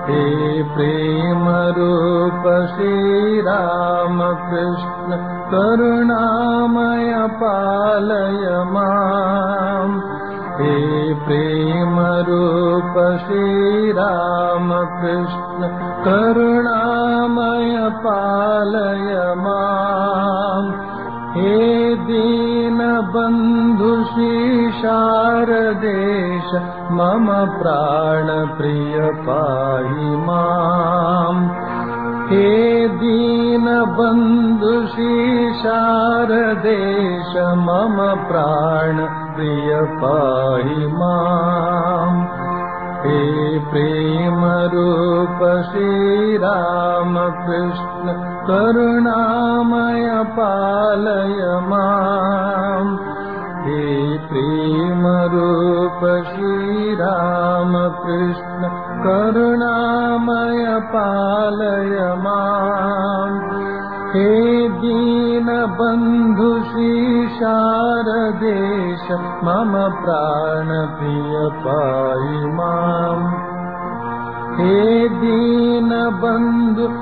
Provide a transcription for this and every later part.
हे प्रेमरूप श्रीरामकृष्ण करुणामय पालय माम् हे प्रेमरूप श्रीरामकृष्ण करुणामय पालय माम् हे दीनबन्धु शारदेश मम प्राणप्रिय पाहि माम् हे दीनबन्धु शारदेश मम प्राणप्रिय पाहि माम् हे प्रेमरूप श्रीरामकृष्ण करुणामय पालय माम् हे प्रेमरूप श्रीरामकृष्ण करुणामय पालय माम् हे दीनबन्धु शारदेश मम प्राणप्रिय पाहि माम् हे दीनबन्धु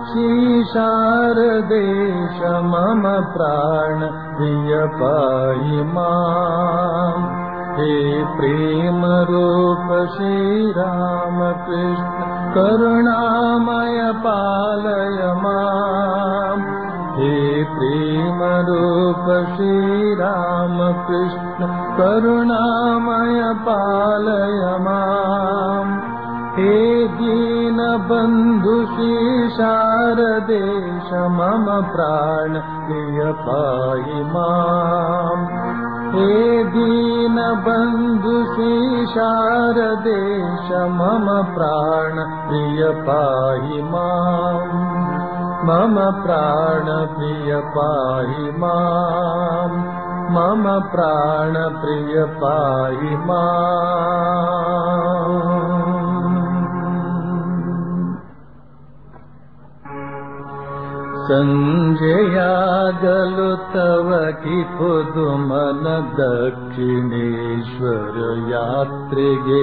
शारदेश मम प्राणप्रिय पाहि माम् हे प्रेमरूप श्रीरामकृष्ण करुणामय पालय माम् हे प्रेमरूप श्रीरामकृष्ण करुणामय पालय माम् हे दीनबन्धु शारदेश मम प्राण प्रिय पाहि माम् हे दीनबन्धु शारदेश मम प्राण प्रिय पाहि माम् मम प्राणप्रिय पाहि माम् मम प्राणप्रिय पाहि माम् सञ्जयागलु तव कि पुदुमन दक्षिणेश्वर यात्रिगे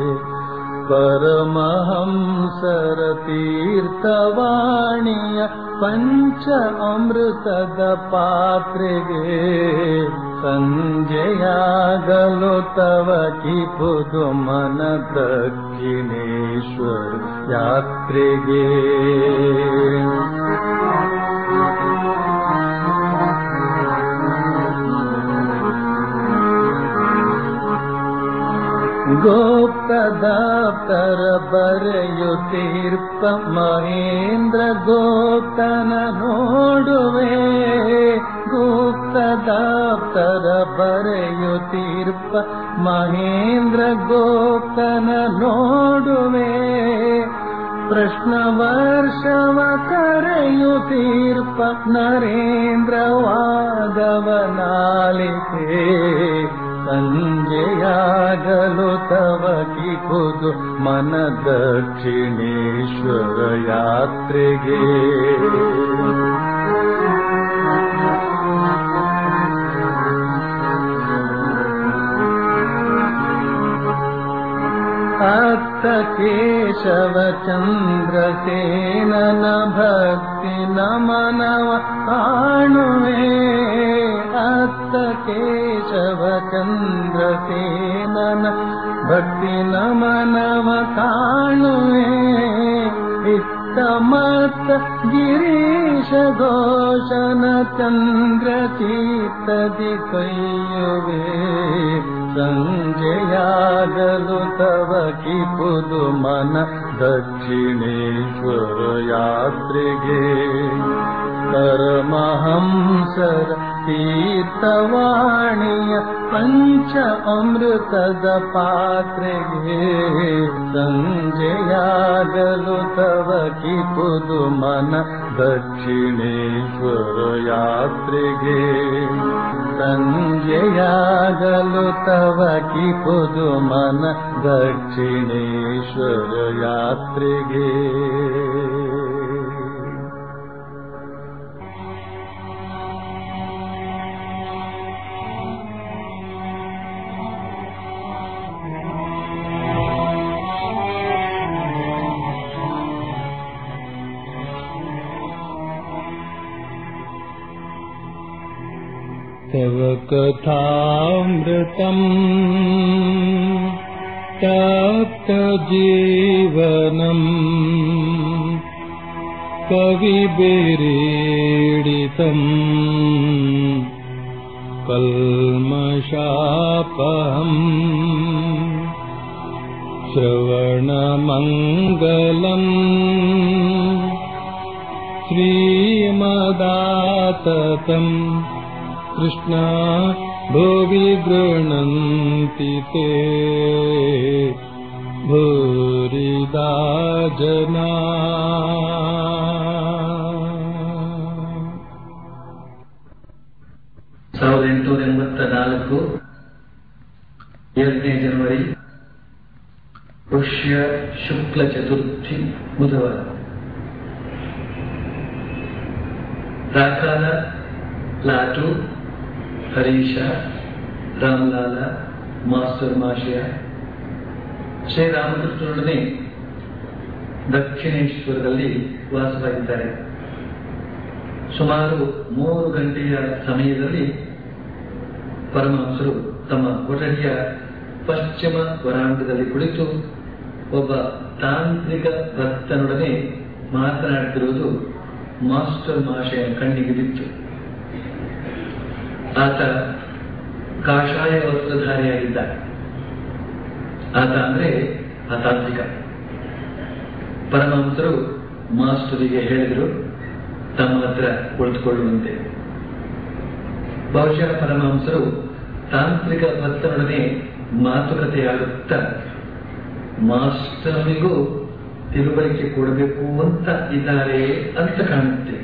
परमहंसर तीर्थवाणीय पञ्च अमृतद पात्रिगे सञ्जयागलो तव कि पुदुमन दक्षिणेश्वर यात्रिगे गोप्तदाप्तर बರೆಯುತ್ತೀರ್ಪ ಮಹೇಂದ್ರ ಗೋಪ್ತನ ನೋಡುವೆ ಗುಪ್ತದಾಪ್ತರ ಬರೆಯುತ್ತೀರ್ಪ ಮಹೇಂದ್ರ ಗೋಪ್ತನ ನೋಡುವೆ ಪ್ರಶ್ನ ವರ್ಷವ ಕರೆಯುತ್ತೀರ್ಪ ನರೇಂದ್ರ ವಾದವನಾಲಿಕೆ ಸಂಜೆಯಾಗಲು ತವ ಕಿಪುದು ಮನ ದಕ್ಷಿಣೇಶ್ವರ ಯಾತ್ರೆಗೆ ಅತ್ತ ಕೇಶವ ಚಂದ್ರಸೇನನ ಭಕ್ತಿ ನಮನವ ಕಾಣುವೆ ಅತ್ತ ಕೇಶವ ಚಂದ್ರಸೇನನ ಭಕ್ತಿ ನಮನವ ಕಾಣುವೆ ಇತ್ತ ಮತ್ತ ಗಿರೀಶ ಘೋಷನ ಚಂದ್ರ ಚೀತದಿ ಕೈಯುವೆ ಸಂಜೆಯಾಗಲು ತವ ಕಿಪುದು ಮನ ದಕ್ಷಿಣೇಶ್ವರ ಯಾತ್ರೆಗೆ ಪರಮಹಂಸರ ತೀರ್ಥವಾಣಿಯ ಪಂಚ ಅಮೃತದ ಪಾತ್ರೆಗೆ ಸಂಜೆಯಾಗಲು ತವ ಕಿಪುದು ಮನ ದಕ್ಷಿಣೇಶ್ವರ ಯಾತ್ರೆಗೆ ಸಂಜೆಯಾಗಲು ತವ ಕಿಪುದು ಮನ ದಕ್ಷಿಣೇಶ್ವರ ಯಾತ್ರೆಗೆ तव कथामृतम् तप्तजीवनम् कविभिरीडितम् कल्मषापहम् श्रवणमङ्गलम् श्रीमदाततम् कृष्णा भुवि गृह्णन्ति ते भूरिदा जना ಸಾವಿರದ ಎಂಟುನೂರ ಎಂಬತ್ತ ನಾಲ್ಕು ಎರಡನೇ ಜನವರಿ ಪುಷ್ಯ ಶುಕ್ಲ ಚತುರ್ಥಿ ಬುಧವಾರ ರಾಕಾಲ ಲಾಟು ಹರೀಶ ರಾಮಲಾಲ ಮಾಸ್ಟರ್ ಮಾಶಯ ಶ್ರೀರಾಮಕೃಷ್ಣರೊಡನೆ ದಕ್ಷಿಣೇಶ್ವರದಲ್ಲಿ ವಾಸವಾಗಿದ್ದಾರೆ ಸುಮಾರು ಮೂರು ಗಂಟೆಯ ಸಮಯದಲ್ಲಿ ಪರಮಹಂಸರು ತಮ್ಮ ಕೊಠಡಿಯ ಪಶ್ಚಿಮ ವರಾಂಗದಲ್ಲಿ ಕುಳಿತು ಒಬ್ಬ ತಾಂತ್ರಿಕ ಭಕ್ತನೊಡನೆ ಮಾತನಾಡುತ್ತಿರುವುದು ಮಾಸ್ಟರ್ ಮಾಷೆಯ ಕಣ್ಣಿಗೆ ಬಿತ್ತು ಆತ ಕಾಷಾಯ ವಸ್ತ್ರಧಾರಿಯಾಗಿದ್ದ ಆತ ಅಂದ್ರೆ ಆ ತಾಂತ್ರಿಕ ಪರಮಹಂಸರು ಮಾಸ್ಟರಿಗೆ ಹೇಳಿದರು ತಮ್ಮ ಹತ್ರ ಕುಳಿತುಕೊಳ್ಳುವಂತೆ ಬಹುಶಃ ಪರಮಹಂಸರು ತಾಂತ್ರಿಕ ಭಕ್ತನೊಡನೆ ಮಾತುಕತೆಯಾಡುತ್ತಾ ಮಾಸ್ಟರ್ನಿಗೂ ತಿಳುವಳಿಕೆ ಕೊಡಬೇಕು ಅಂತ ಇದ್ದಾರೆ ಅಂತ ಕಾಣುತ್ತೆ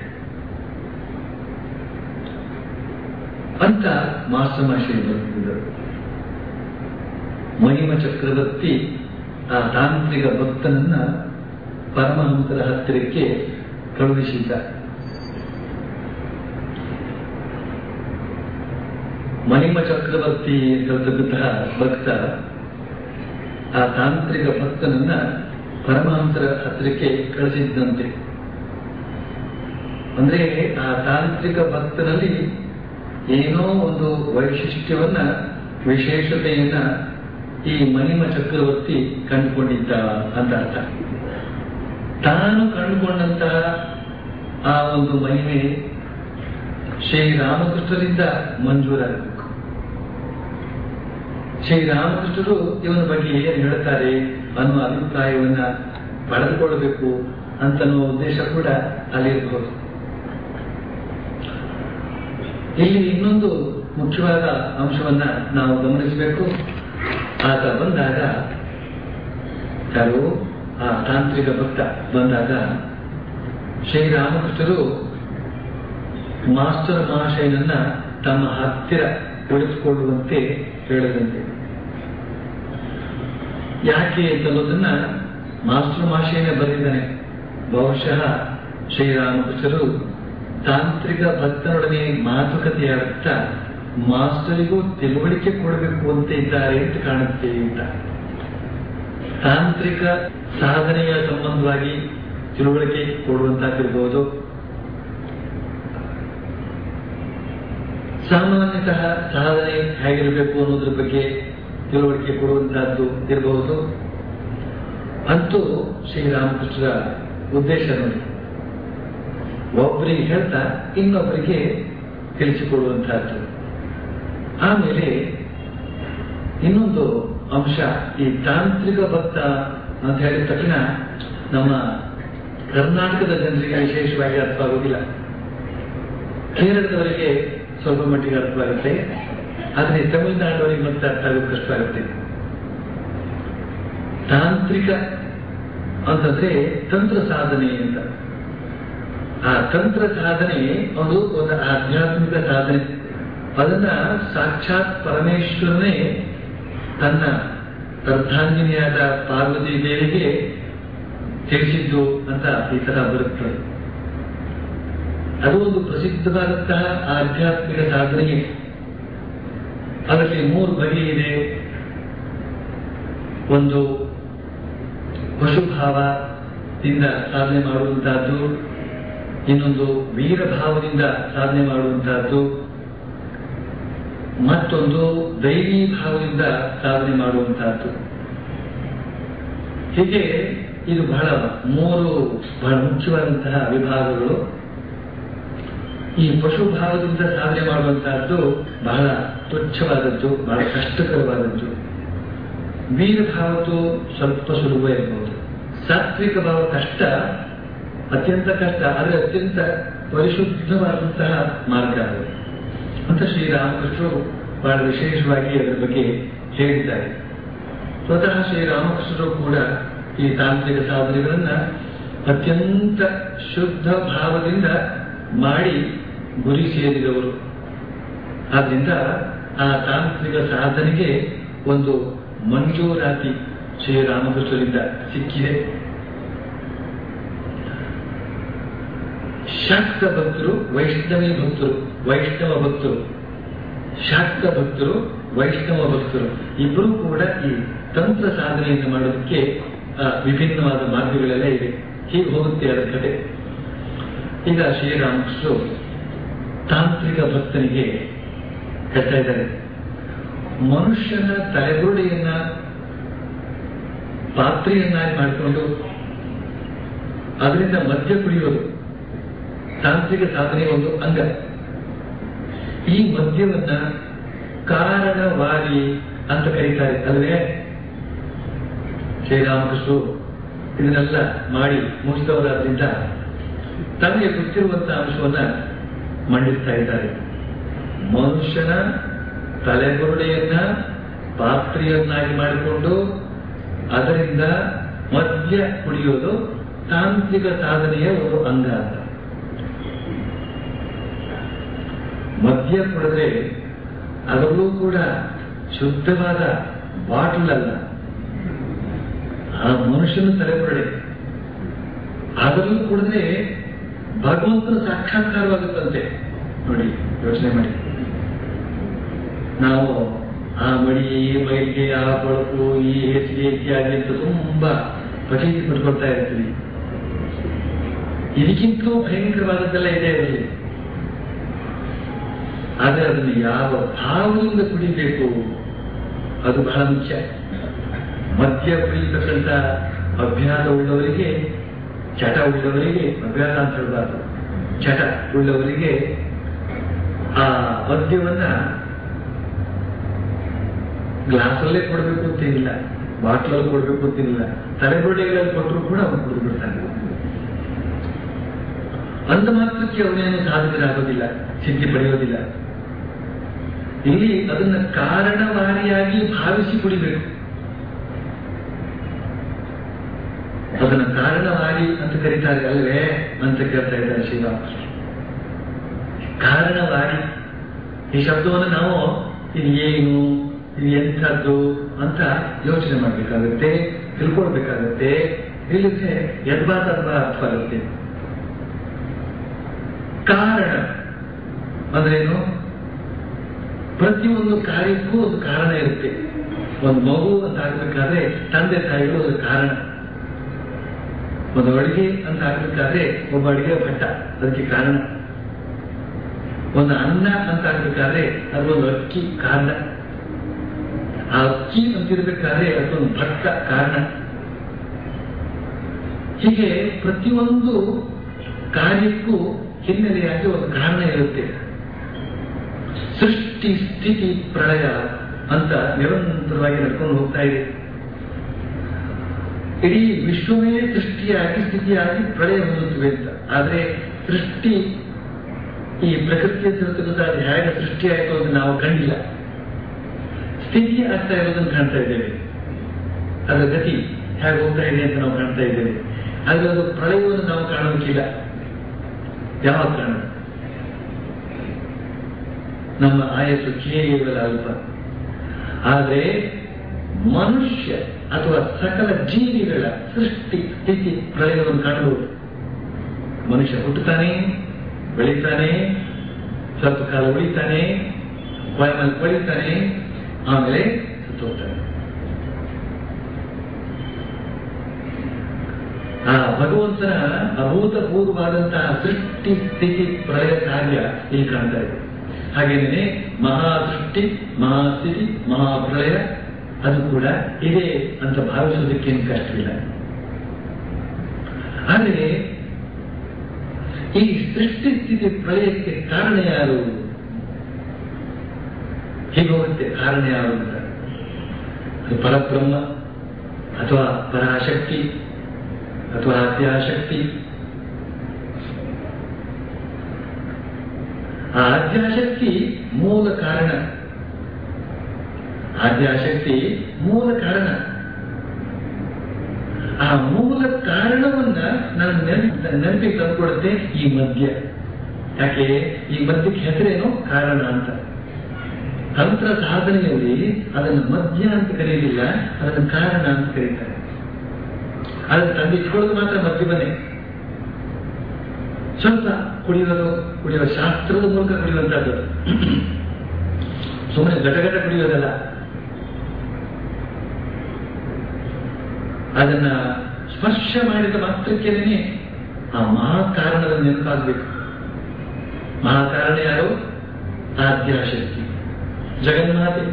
ಅಂತ ಮಾಸ್ಟರ್ ಮಾಷೆ ಬರುತ್ತಿದ್ದರು ಮಹಿಮ ಚಕ್ರವರ್ತಿ ಆ ತಾಂತ್ರಿಕ ಭಕ್ತನನ್ನ ಪರಮಹಂಸರ ಹತ್ತಿರಕ್ಕೆ ಕಳುಹಿಸಿದ್ದ ಮಹಿಮ ಚಕ್ರವರ್ತಿ ಕಲಿತಕ್ಕಂತಹ ಭಕ್ತ ಆ ತಾಂತ್ರಿಕ ಭಕ್ತನನ್ನ ಪರಮಹಂಸರ ಹತ್ತಿರಕ್ಕೆ ಕಳಿಸಿದ್ದಂತೆ ಅಂದ್ರೆ ಆ ತಾಂತ್ರಿಕ ಭಕ್ತನಲ್ಲಿ ಏನೋ ಒಂದು ವೈಶಿಷ್ಟ್ಯವನ್ನ ವಿಶೇಷತೆಯನ್ನ ಈ ಮಹಿಮ ಚಕ್ರವರ್ತಿ ಕಂಡುಕೊಂಡಿದ್ದ ಅಂತ ಅರ್ಥ ತಾನು ಕಂಡುಕೊಂಡಂತಹ ಆ ಒಂದು ಮಹಿಮೆ ಶ್ರೀರಾಮಕೃಷ್ಣರಿಂದ ಮಂಜೂರಾಗಬೇಕು ಶ್ರೀರಾಮಕೃಷ್ಣರು ಇವನ ಬಗ್ಗೆ ಏನು ಹೇಳ್ತಾರೆ ಅನ್ನುವ ಅಭಿಪ್ರಾಯವನ್ನ ಪಡೆದುಕೊಳ್ಳಬೇಕು ಅಂತನ್ನುವ ಉದ್ದೇಶ ಕೂಡ ಅಲ್ಲಿರಬಹುದು ಇಲ್ಲಿ ಇನ್ನೊಂದು ಮುಖ್ಯವಾದ ಅಂಶವನ್ನ ನಾವು ಗಮನಿಸಬೇಕು ಆತ ಬಂದಾಗ ಯಾರು ಆ ತಾಂತ್ರಿಕ ಭಕ್ತ ಬಂದಾಗ ಶ್ರೀರಾಮಕೃಷ್ಣರು ಮಾಸ್ಟರ್ ಮಹಾಶಯನನ್ನ ತಮ್ಮ ಹತ್ತಿರ ಕುಳಿತುಕೊಳ್ಳುವಂತೆ ಹೇಳಿದಂತೆ ಯಾಕೆ ಅಂತನ್ನೋದನ್ನ ಮಾಸ್ಟರ್ ಮಹಾಶಯನೇ ಬರೆದಿದ್ದಾನೆ ಬಹುಶಃ ಶ್ರೀರಾಮಕೃಷ್ಣರು ತಾಂತ್ರಿಕ ಭಕ್ತನೊಡನೆ ಮಾತುಕತೆಯಾಡುತ್ತಾ ಮಾಸ್ಟರಿಗೂ ತಿಳುವಳಿಕೆ ಕೊಡಬೇಕು ಅಂತ ಇದ್ದಾರೆ ಅಂತ ಕಾಣುತ್ತೆ ಅಂತ ತಾಂತ್ರಿಕ ಸಾಧನೆಯ ಸಂಬಂಧವಾಗಿ ತಿಳುವಳಿಕೆ ಕೊಡುವಂತಾಗಿರ್ಬೋದು ಸಾಮಾನ್ಯತಃ ಸಾಧನೆ ಹೇಗಿರಬೇಕು ಅನ್ನೋದ್ರ ಬಗ್ಗೆ ತಿಳುವಳಿಕೆ ಕೊಡುವಂತಹದ್ದು ಇರಬಹುದು ಅಂತೂ ಶ್ರೀರಾಮಕೃಷ್ಣರ ಉದ್ದೇಶ ನೋಡಿ ಒಬ್ಬರಿಗೆ ಹೇಳ್ತಾ ಇನ್ನೊಬ್ಬರಿಗೆ ತಿಳಿಸಿಕೊಡುವಂತಹದ್ದು ಆಮೇಲೆ ಇನ್ನೊಂದು ಅಂಶ ಈ ತಾಂತ್ರಿಕ ಭಕ್ತ ಅಂತ ಹೇಳಿದ ತಕ್ಷಣ ನಮ್ಮ ಕರ್ನಾಟಕದ ಜನರಿಗೆ ವಿಶೇಷವಾಗಿ ಅರ್ಥವಾಗುವುದಿಲ್ಲ ಕೇರಳದವರಿಗೆ ಸ್ವಲ್ಪ ಮಟ್ಟಿಗೆ ಅರ್ಥವಾಗುತ್ತೆ ಆದರೆ ತಮಿಳುನಾಡವರಿಗೆ ಮತ್ತೆ ಅರ್ಥ ಆಗೋದು ಕಷ್ಟ ಆಗುತ್ತೆ ತಾಂತ್ರಿಕ ಅಂತಂದ್ರೆ ತಂತ್ರ ಸಾಧನೆ ಅಂತ ಆ ತಂತ್ರ ಸಾಧನೆ ಅದು ಒಂದು ಆಧ್ಯಾತ್ಮಿಕ ಸಾಧನೆ ಅದನ್ನ ಸಾಕ್ಷಾತ್ ಪರಮೇಶ್ವರನೇ ತನ್ನ ಅರ್ಧಾಂಗಿನಿಯಾದ ಪಾರ್ವತಿ ದೇವಿಗೆ ತಿಳಿಸಿದ್ದು ಅಂತ ಈ ತರ ಬರುತ್ತದೆ ಅದು ಒಂದು ಪ್ರಸಿದ್ಧವಾದಂತಹ ಆಧ್ಯಾತ್ಮಿಕ ಸಾಧನೆಗೆ ಅದರಲ್ಲಿ ಮೂರು ಬಗೆ ಇದೆ ಒಂದು ಪಶುಭಾವದಿಂದ ಸಾಧನೆ ಮಾಡುವಂತಹದ್ದು ಇನ್ನೊಂದು ವೀರಭಾವದಿಂದ ಸಾಧನೆ ಮಾಡುವಂತಹದ್ದು ಮತ್ತೊಂದು ದೈವಿ ಭಾವದಿಂದ ಸಾಧನೆ ಮಾಡುವಂತಹದ್ದು ಹೀಗೆ ಇದು ಬಹಳ ಮೂರು ಬಹಳ ಮುಖ್ಯವಾದಂತಹ ವಿಭಾಗಗಳು ಈ ಪಶು ಭಾವದಿಂದ ಸಾಧನೆ ಮಾಡುವಂತಹದ್ದು ಬಹಳ ತುಚ್ಛವಾದದ್ದು ಬಹಳ ಕಷ್ಟಕರವಾದದ್ದು ವೀರ ಭಾವದ್ದು ಸ್ವಲ್ಪ ಸುಲಭ ಇರಬಹುದು ಸಾತ್ವಿಕ ಭಾವ ಕಷ್ಟ ಅತ್ಯಂತ ಕಷ್ಟ ಆದರೆ ಅತ್ಯಂತ ಪರಿಶುದ್ಧವಾದಂತಹ ಮಾರ್ಗ ಅದು ಅಂತ ಶ್ರೀರಾಮಕೃಷ್ಣರು ಬಹಳ ವಿಶೇಷವಾಗಿ ಅದರ ಬಗ್ಗೆ ಹೇಳಿದ್ದಾರೆ ಸ್ವತಃ ಶ್ರೀರಾಮಕೃಷ್ಣರು ಕೂಡ ಈ ತಾಂತ್ರಿಕ ಸಾಧನೆಗಳನ್ನ ಅತ್ಯಂತ ಶುದ್ಧ ಭಾವದಿಂದ ಮಾಡಿ ಗುರಿ ಸೇರಿದವರು ಆದ್ರಿಂದ ಆ ತಾಂತ್ರಿಕ ಸಾಧನೆಗೆ ಒಂದು ಮಂಜೂರಾತಿ ಶ್ರೀರಾಮಕೃಷ್ಣರಿಂದ ಸಿಕ್ಕಿದೆ ಶಾಕ್ತ ಭಕ್ತರು ವೈಷ್ಣವಿ ಭಕ್ತರು ವೈಷ್ಣವ ಭಕ್ತರು ಶಾಕ್ತ ಭಕ್ತರು ವೈಷ್ಣವ ಭಕ್ತರು ಇಬ್ಬರೂ ಕೂಡ ಈ ತಂತ್ರ ಸಾಧನೆಯನ್ನು ಮಾಡೋದಕ್ಕೆ ಆ, ವಿಭಿನ್ನವಾದ ಮಾರ್ಗಗಳೆಲ್ಲ ಇವೆ ಹೀಗೆ ಹೋಗುತ್ತೆ ಅದರ ಕತೆ ಈಗ ಶ್ರೀರಾಮಕೃಷ್ಣರು ತಾಂತ್ರಿಕ ಭಕ್ತನಿಗೆ ಹೇಳ್ತಾ ಇದ್ದಾರೆ ಮನುಷ್ಯನ ತಲೆಬುರುಡೆಯನ್ನ ಪಾತ್ರೆಯನ್ನಾಗಿ ಮಾಡಿಕೊಂಡು ಅದರಿಂದ ಮದ್ಯ ಕುಡಿಯೋದು ತಾಂತ್ರಿಕ ಸಾಧನೆಯ ಒಂದು ಅಂಗ ಈ ಮದ್ಯವನ್ನ ಕಾರಣವಾದಿ ಅಂತ ಕರೀತಾರೆ ಅಲ್ವೇ ಶ್ರೀರಾಮಕೃಷ್ಣರು ಇದನ್ನೆಲ್ಲ ಮಾಡಿ ಮುಗಿಸಿದವರಾದ್ರಿಂದ ತಮಗೆ ಗೊತ್ತಿರುವಂತಹ ಅಂಶವನ್ನ ಮಂಡಿಸ್ತಾ ಇದ್ದಾರೆ ಮನುಷ್ಯನ ತಲೆಬುರುಡೆಯನ್ನ ಪಾತ್ರೆಯನ್ನಾಗಿ ಮಾಡಿಕೊಂಡು ಅದರಿಂದ ಮದ್ಯ ಕುಡಿಯೋದು ತಾಂತ್ರಿಕ ಸಾಧನೆಯ ಒಂದು ಅಂಗ ಅಂತ ಮದ್ಯ ಕುಡಿದ್ರೆ ಅದರಲ್ಲೂ ಕೂಡ ಶುದ್ಧವಾದ ಬಾಟಲ್ ಅಲ್ಲ ಆ ಮನುಷ್ಯನ ತಲೆಬುರುಡೆ ಅದರಲ್ಲೂ ಕುಡಿದ್ರೆ ಭಗವಂತನ ಸಾಕ್ಷಾತ್ಕಾರವಾಗುತ್ತಂತೆ ನೋಡಿ ಯೋಚನೆ ಮಾಡಿ ನಾವು ಆ ಮಡಿ ಮೈಲಿಗೆ ಆ ಕೊಳಕು ಈ ಹೇಸಿಗೆ ಇತ್ಯಾದಿ ಅಂತ ತುಂಬಾ ಪ್ರತೀತಿ ಪಟ್ಕೊಳ್ತಾ ಇರ್ತೀವಿ ಇದಕ್ಕಿಂತಲೂ ಭಯಂಕರವಾದದ್ದೆಲ್ಲ ಇದೆ ಅದರಲ್ಲಿ ಆದರೆ ಅದನ್ನು ಯಾವ ಭಾವದಿಂದ ಕುಡಿಬೇಕು ಅದು ಬಹಳ ಮುಖ್ಯ ಮದ್ಯ ಕುಡಿಯತಕ್ಕಂಥ ಅಭ್ಯಾಸ ಉಳ್ಳವರಿಗೆ ಚಟ ಉಳ್ಳವರಿಗೆ ಅಭ್ಯಾಸ ಅಂತ ಹೇಳಬಾರ್ದು ಚಟ ಉಳ್ಳವರಿಗೆ ಆ ಮದ್ಯವನ್ನ ಗ್ಲಾಸಲ್ಲೇ ಕೊಡಬೇಕು ಅಂತೇನಿಲ್ಲ ಬಾಟ್ಲಲ್ಲಿ ಕೊಡಬೇಕು ಅಂತೇನಿಲ್ಲ ತಲೆಬುರುಡೆಗಳಲ್ಲಿ ಕೊಟ್ಟರು ಕೂಡ ಅವನು ಕುಡಿದು ಬಿಡ್ತಾನೆ ಅಂದ ಮಾತ್ರಕ್ಕೆ ಅವನೇನು ಸಾಧಕರಾಗೋದಿಲ್ಲ ಸಿದ್ಧಿ ಪಡೆಯೋದಿಲ್ಲ ಇಲ್ಲಿ ಅದನ್ನ ಕಾರಣವಾರಿಯಾಗಿ ಭಾವಿಸಿ ಕುಡಿಬೇಕು ಅದನ್ನ ಕಾರಣವಾರಿ ಅಂತ ಕರೀತಾರೆ ಅಲ್ವೇ ಅಂತ ಕೇಳ್ತಾ ಇದ್ದಾರೆ ಶ್ರೀರಾಮಕೃಷ್ಣ ಕಾರಣವಾರಿ ಈ ಶಬ್ದವನ್ನು ನಾವು ಇದು ಏನು ಇದು ಎಂಥದ್ದು ಅಂತ ಯೋಚನೆ ಮಾಡಬೇಕಾಗುತ್ತೆ ತಿಳ್ಕೊಳ್ಬೇಕಾಗತ್ತೆ ಇಲ್ಲದೆ ಯದ್ವಾ ತದ್ವಾ ಅರ್ಥ ಆಗುತ್ತೆ ಕಾರಣ ಅಂದ್ರೇನು ಪ್ರತಿಯೊಂದು ಕಾರ್ಯಕ್ಕೂ ಒಂದು ಕಾರಣ ಇರುತ್ತೆ ಒಂದು ಮಗು ಅಂತ ಆಗ್ಬೇಕಾದ್ರೆ ತಂದೆ ತಾಯಿಗಳು ಒಂದು ಕಾರಣ ಒಂದು ಅಡಿಗೆ ಅಂತ ಆಗ್ಬೇಕಾದ್ರೆ ಒಬ್ಬ ಅಡಿಗೆ ಭಟ್ಟ ಅದಕ್ಕೆ ಕಾರಣ ಒಂದು ಅನ್ನ ಅಂತ ಆಗ್ಬೇಕಾದ್ರೆ ಅದೊಂದು ಅಕ್ಕಿ ಕಾರಣ ಆ ಅಕ್ಕಿ ಅಂತಿರ್ಬೇಕಾದ್ರೆ ಅದೊಂದು ಭಟ್ಟ ಕಾರಣ ಹೀಗೆ ಪ್ರತಿಯೊಂದು ಕಾರ್ಯಕ್ಕೂ ಹಿನ್ನೆಲೆಯಾಗಿ ಒಂದು ಕಾರಣ ಇರುತ್ತೆ ಸೃಷ್ಟಿ ಸ್ಥಿತಿ ಪ್ರಳಯ ಅಂತ ನಿರಂತರವಾಗಿ ನಡ್ಕೊಂಡು ಹೋಗ್ತಾ ಇದೆ ಇಡೀ ವಿಶ್ವವೇ ಸೃಷ್ಟಿಯಾಗಿ ಸ್ಥಿತಿಯಾಗಿ ಪ್ರಳಯ ಹೊಂದುತ್ತವೆ ಅಂತ ಆದ್ರೆ ಸೃಷ್ಟಿ ಈ ಪ್ರಕೃತಿಯ ತಿರುತ್ತದ ಅದು ಹೇಗೆ ಸೃಷ್ಟಿಯಾಯಿತು ಅಂತ ನಾವು ಕಂಡಿಲ್ಲ ಸ್ಥಿತಿ ಆಗ್ತಾ ಇರೋದನ್ನು ಕಾಣ್ತಾ ಇದ್ದೇವೆ ಅದರ ಗತಿ ಹೇಗೆ ಹೋಗ್ತಾ ಇದೆ ಅಂತ ನಾವು ಕಾಣ್ತಾ ಇದ್ದೇವೆ ಆದ್ರೆ ಅದು ಪ್ರಳಯವನ್ನು ನಾವು ಕಾಣೋದಕ್ಕಿಲ್ಲ ಯಾವ ಕಾರಣ ನಮ್ಮ ಆಯಸ್ಸು ಕೇವಲ ಅಲ್ಪ ಆದರೆ ಮನುಷ್ಯ ಅಥವಾ ಸಕಲ ಜೀವಿಗಳ ಸೃಷ್ಟಿ ಸ್ಥಿತಿ ಪ್ರಳಯವನ್ನು ಕಾಣಬಹುದು ಮನುಷ್ಯ ಹುಟ್ಟುತ್ತಾನೆ ಬೆಳೀತಾನೆ ಸ್ವಲ್ಪ ಕಾಲ ಉಳಿತಾನೆ ವಾಯುಮಲ್ ಪಡಿತಾನೆ ಆಮೇಲೆ ಸತ್ತು ಹೋಗ್ತಾನೆ ಆ ಭಗವಂತನ ಅಭೂತಪೂರ್ವವಾದಂತಹ ಸೃಷ್ಟಿ ಸ್ಥಿತಿ ಪ್ರಳಯ ಕಾರ್ಯ ಇಲ್ಲಿ ಕಾಣ್ತಾ ಇದೆ ಹಾಗೇನೆ ಮಹಾಸೃಷ್ಟಿ ಮಹಾಸ್ಥಿತಿ ಮಹಾಪ್ರಳಯ ಅದು ಕೂಡ ಇದೆ ಅಂತ ಭಾವಿಸೋದಕ್ಕೇನು ಕಷ್ಟವಿಲ್ಲ ಆದರೆ ಈ ಸೃಷ್ಟಿ ಸ್ಥಿತಿ ಪ್ರಳಯಕ್ಕೆ ಕಾರಣ ಯಾರು ಹೀಗೆ ಹೋಗುತ್ತೆ ಕಾರಣ ಯಾರು ಅಂತ ಅದು ಪರಬ್ರಹ್ಮ ಅಥವಾ ಪರಾಶಕ್ತಿ ಅಥವಾ ಆದ್ಯಾಶಕ್ತಿ ಆ ಆದ್ಯಾಶಕ್ತಿ ಮೂಲ ಕಾರಣ ಆದ್ಯಾಶಕ್ತಿ ಮೂಲ ಕಾರಣ ಆ ಮೂಲ ಕಾರಣವನ್ನ ನಾನು ನೆನಪಿ ನೆನಪಿಗೆ ತಂದುಕೊಡುತ್ತೆ ಈ ಮದ್ಯ ಯಾಕೆ ಈ ಮದ್ಯಕ್ಕೆ ಹೆಸರೇನು ಕಾರಣ ಅಂತ ತಂತ್ರ ಸಾಧನೆಯಲ್ಲಿ ಅದನ್ನು ಮದ್ಯ ಅಂತ ಕರೆಯಲಿಲ್ಲ ಅದನ್ನು ಕಾರಣ ಅಂತ ಕರೀತಾರೆ ಅದನ್ನು ತಂದಿಟ್ಕೊಳ್ಳೋದು ಮಾತ್ರ ಮದ್ಯವನ್ನೇ ಸ್ವಲ್ಪ ಕುಡಿಯೋದು ಕುಡಿಯುವ ಶಾಸ್ತ್ರದ ಮೂಲಕ ಕುಡಿಯುವಂತಹದ್ದು ಸುಮ್ಮನೆ ಘಟಘಟ ಕುಡಿಯೋದಲ್ಲ ಅದನ್ನ ಸ್ಪರ್ಶ ಮಾಡಿದ ಮಾತ್ರಕ್ಕೇನೆ ಆ ಮಹಾಕಾರಣದ ನೆನಪಾಗಬೇಕು ಮಹಾಕಾರಣ ಯಾರು ಆದ್ಯಾಶಕ್ತಿ ಜಗನ್ಮಾತೆ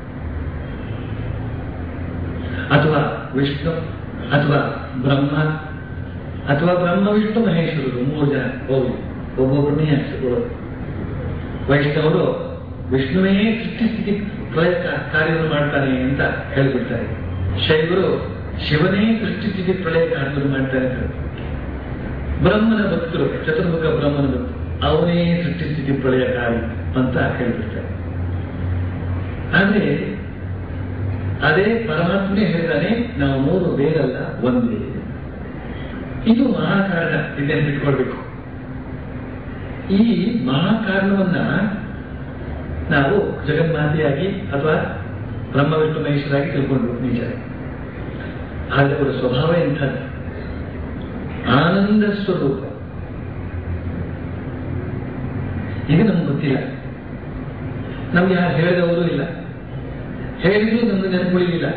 ಅಥವಾ ವಿಷ್ಣು ಅಥವಾ ಬ್ರಹ್ಮ ಅಥವಾ ಬ್ರಹ್ಮ ವಿಷ್ಣು ಮಹೇಶ್ವರರು ಮೂರು ಜನ ಹೋಗಿ ಒಬ್ಬೊಬ್ಬರನ್ನೇ ಹಚ್ಚಿಕೊಳ್ಳೋದು ವೈಷ್ಣವರು ವಿಷ್ಣುವೇ ಸೃಷ್ಟಿ ಸ್ಥಿತಿ ಪ್ರಳಯ ಕಾರ್ಯವನ್ನು ಮಾಡ್ತಾನೆ ಅಂತ ಹೇಳ್ಬಿಡ್ತಾರೆ ಶೈವರು ಶಿವನೇ ಸೃಷ್ಟಿ ಸ್ಥಿತಿ ಪ್ರಳಯ ಕಾರ್ಯವನ್ನು ಮಾಡ್ತಾನೆ ಅಂತ ಬ್ರಹ್ಮನ ಭಕ್ತರು ಚತುರ್ಮುಖ ಬ್ರಹ್ಮನ ಭಕ್ತರು ಅವನೇ ಸೃಷ್ಟಿ ಸ್ಥಿತಿ ಪ್ರಳಯ ಕಾರ್ಯ ಅಂತ ಹೇಳ್ಬಿಡ್ತಾರೆ ಆದ್ರೆ ಅದೇ ಪರಮಾತ್ಮನೇ ಹೇಳಿದಾನೆ ನಾವು ಮೂರು ಬೇರಲ್ಲ ಒಂದೇ ಇದು ಮಹಾಕಾರಣ ಇದನ್ನು ಬಿಟ್ಕೊಳ್ಬೇಕು ಈ ಮಹಾಕಾರಣವನ್ನ ನಾವು ಜಗನ್ಮಾತೆಯಾಗಿ ಅಥವಾ ಬ್ರಹ್ಮ ವಿಷ್ಣು ಮಹೇಶ್ವರಾಗಿ ತಿಳ್ಕೊಂಡು ನಿಜ ಆದರೆ ಅವರ ಸ್ವಭಾವ ಎಂಥದ್ದು ಆನಂದ ಸ್ವರೂಪ ಇದು ನಮ್ಗೆ ಗೊತ್ತಿಲ್ಲ ನಮ್ಗೆ ಯಾರು ಹೇಳಿದವರು ಇಲ್ಲ ಹೇಳಿದ್ರು ನಮ್ಗೆ ನೆನಪುಳಿಲಿಲ್ಲ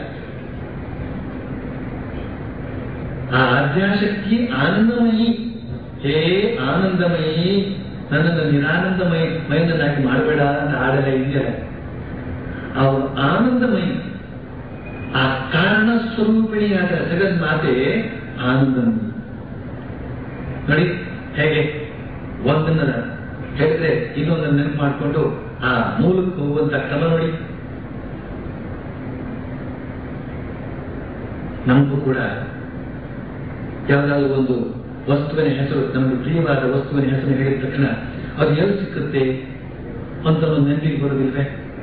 ಆ ಆದ್ಯಾಶಕ್ತಿ ಆನಂದಮಯಿ ಹೇ ಆನಂದಮಯಿ ನನ್ನನ್ನು ನಿರಾನಂದಮಯ ಮಯನನ್ನಾಗಿ ಮಾಡಬೇಡ ಅಂತ ಹಾಡೆಲ್ಲ ಇದೆಯಲ್ಲ ಅವರು ಆನಂದಮಯಿ ಆ ಕಾರಣ ಸ್ವರೂಪಿಣಿಯಾದ ಜಗನ್ಮಾತೆ ಆನಂದಮಯಿ ನೋಡಿ ಹೇಗೆ ಒಂದನ್ನ ಹೇಳಿದ್ರೆ ಇನ್ನೊಂದನ್ನು ನೆನಪು ಮಾಡಿಕೊಂಡು ಆ ಮೂಲಕ್ಕೆ ಹೋಗುವಂತ ಕ್ರಮ ನೋಡಿ ನಮಗೂ ಕೂಡ ಯಾವುದಾದ್ರು ಒಂದು ವಸ್ತುವಿನ ಹೆಸರು ನಮಗೆ ಪ್ರಿಯವಾದ ವಸ್ತುವಿನ ಹೆಸರು ಹೇಳಿದ ತಕ್ಷಣ ಅದು ಎಲ್ಲಿ ಸಿಕ್ಕುತ್ತೆ ಅಂತ ಒಂದು ನೆನಪಿಗೆ ಬರೋದಿಲ್ವೇ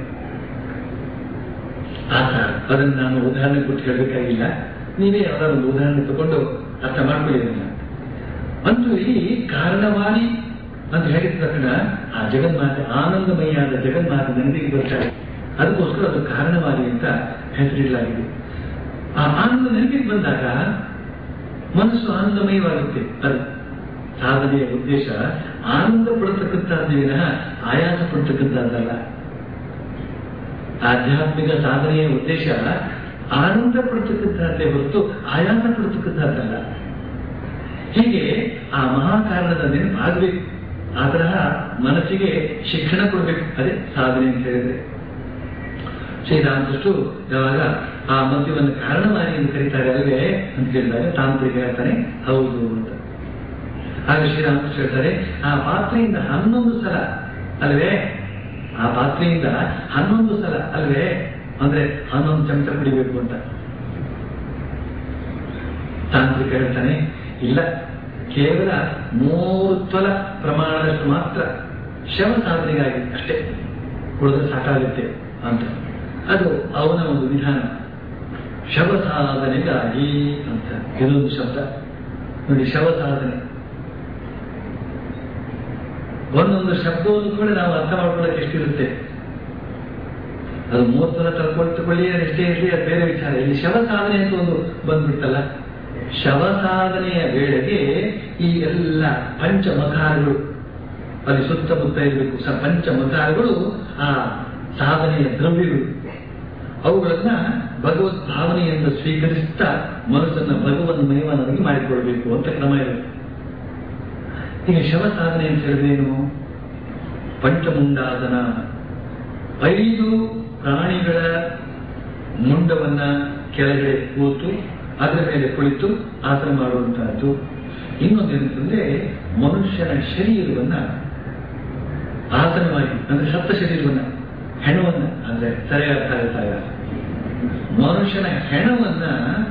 ಆತ ಅದನ್ನು ನಾನು ಉದಾಹರಣೆ ಕೊಟ್ಟು ಹೇಳಬೇಕಾಗಿಲ್ಲ ನೀವೇ ಯಾವ್ದಾದ್ರು ಒಂದು ಉದಾಹರಣೆ ತಗೊಂಡು ಅರ್ಥ ಮಾಡ್ಕೊಳ್ಳಿರಲಿಲ್ಲ ಅಂತೂ ಈ ಕಾರಣವಾದಿ ಅಂತ ಹೇಳಿದ ತಕ್ಷಣ ಆ ಜಗನ್ಮಾತೆ ಆನಂದಮಯಿಯಾದ ಜಗನ್ಮಾತೆ ನೆನಪಿಗೆ ಬರ್ತಾರೆ ಅದಕ್ಕೋಸ್ಕರ ಅದು ಕಾರಣವಾದಿ ಅಂತ ಹೆಸರಿಡಲಾಗಿದೆ ಆ ಆನಂದ ನೆನಪಿಗೆ ಬಂದಾಗ ಮನಸ್ಸು ಆನಂದಮಯವಾಗುತ್ತೆ ಅದು ಸಾಧನೆಯ ಉದ್ದೇಶ ಆನಂದ ಪಡತಕ್ಕಂಥದ್ದೇ ವಿನಃ ಆಯಾಸ ಪಡ್ತಕ್ಕಂಥದ್ದಲ್ಲ ಆಧ್ಯಾತ್ಮಿಕ ಸಾಧನೆಯ ಉದ್ದೇಶ ಆನಂದ ಪಡ್ತಕ್ಕಂಥದ್ದೇ ಹೊರತು ಆಯಾಸ ಪಡ್ತಕ್ಕಂಥದ್ದಲ್ಲ ಹೀಗೆ ಆ ಮಹಾಕಾರಣದ ನೆನಪಾಗಬೇಕು ಆ ತರಹ ಮನಸ್ಸಿಗೆ ಶಿಕ್ಷಣ ಕೊಡಬೇಕು ಅದೇ ಸಾಧನೆ ಅಂತ ಹೇಳಿದ್ರೆ ಶ್ರೀರಾಮಕೃಷ್ಣರು ಯಾವಾಗ ಆ ಮದ್ಯವನ್ನು ಕಾರಣವಾಗಿ ಎಂದು ಕರೀತಾರೆ ಅಲ್ಲವೇ ಅಂತ ಕೇಳಿದಾಗ ತಾಂತ್ರಿಕ ಹೇಳ್ತಾನೆ ಹೌದು ಅಂತ ಆಗ ಶ್ರೀರಾಮಕೃಷ್ಣ ಹೇಳ್ತಾರೆ ಆ ಪಾತ್ರೆಯಿಂದ ಹನ್ನೊಂದು ಸಲ ಅಲ್ವೇ ಆ ಪಾತ್ರೆಯಿಂದ ಹನ್ನೊಂದು ಸಲ ಅಲ್ವೇ ಅಂದ್ರೆ ಹನ್ನೊಂದು ಚಮಚ ಕುಡಿಬೇಕು ಅಂತ ತಾಂತ್ರಿಕ ಹೇಳ್ತಾನೆ ಇಲ್ಲ ಕೇವಲ ಮೂರು ತ್ವಲ ಪ್ರಮಾಣದಷ್ಟು ಮಾತ್ರ ಶವ ಸಾಧನೆಗಾಗಿ ಅಷ್ಟೇ ಕುಡಿದ್ರೆ ಸಾಕಾಗುತ್ತೆ ಅಂತ ಅದು ಅವನ ಒಂದು ವಿಧಾನ ಶವ ಸಾಧನೆಗಾಗಿ ಅಂತ ಇದೊಂದು ಶಬ್ದ ನೋಡಿ ಶವ ಸಾಧನೆ ಒಂದೊಂದು ಶಬ್ದವನ್ನು ಕೂಡ ನಾವು ಅರ್ಥ ಮಾಡ್ಕೊಳ್ಳೋಕೆ ಎಷ್ಟಿರುತ್ತೆ ಅದು ಮೂವತ್ತರ ತಗೊಳ್ತಕೊಳ್ಳಿ ಎಷ್ಟೇ ಇರಲಿ ಅದು ಬೇರೆ ವಿಚಾರ ಇಲ್ಲಿ ಶವ ಸಾಧನೆ ಅಂತ ಒಂದು ಬಂದ್ಬಿಡ್ತಲ್ಲ ಶವ ಸಾಧನೆಯ ವೇಳೆಗೆ ಈ ಎಲ್ಲ ಪಂಚಮಕಾರಗಳು ಅಲ್ಲಿ ಸುತ್ತಮುತ್ತ ಇರಬೇಕು ಸ ಪಂಚಮಕಾರಗಳು ಆ ಸಾಧನೆಯ ದ್ರವ್ಯಗಳು ಅವುಗಳನ್ನ ಭಗವತ್ ಭಾವನೆಯಿಂದ ಸ್ವೀಕರಿಸ್ತಾ ಮನಸ್ಸನ್ನ ಭಗವನ್ ಮಯವನ್ನಾಗಿ ಮಾಡಿಕೊಳ್ಬೇಕು ಅಂತ ಕ್ರಮ ಇರುತ್ತೆ ಈಗ ಶವ ಸಾಧನೆ ಅಂತ ಹೇಳಿದ್ರೇನು ಪಂಚಮುಂಡಾಸನ ಐದು ಪ್ರಾಣಿಗಳ ಮುಂಡವನ್ನ ಕೆಳಗಡೆ ಕೂತು ಅದರ ಮೇಲೆ ಕುಳಿತು ಆಸನ ಮಾಡುವಂತಹದ್ದು ಇನ್ನೊಂದೇನಂತಂದ್ರೆ ಮನುಷ್ಯನ ಶರೀರವನ್ನ ಆಸನವಾಗಿ ಅಂದ್ರೆ ಸಪ್ತ ಶರೀರವನ್ನ ಹೆಣವನ್ನ ಅಂದ್ರೆ ಸರಿಯಾದ ಅರ್ಥ ಆಗ್ತಾ ಇಲ್ಲ ಮನುಷ್ಯನ ಹೆಣವನ್ನ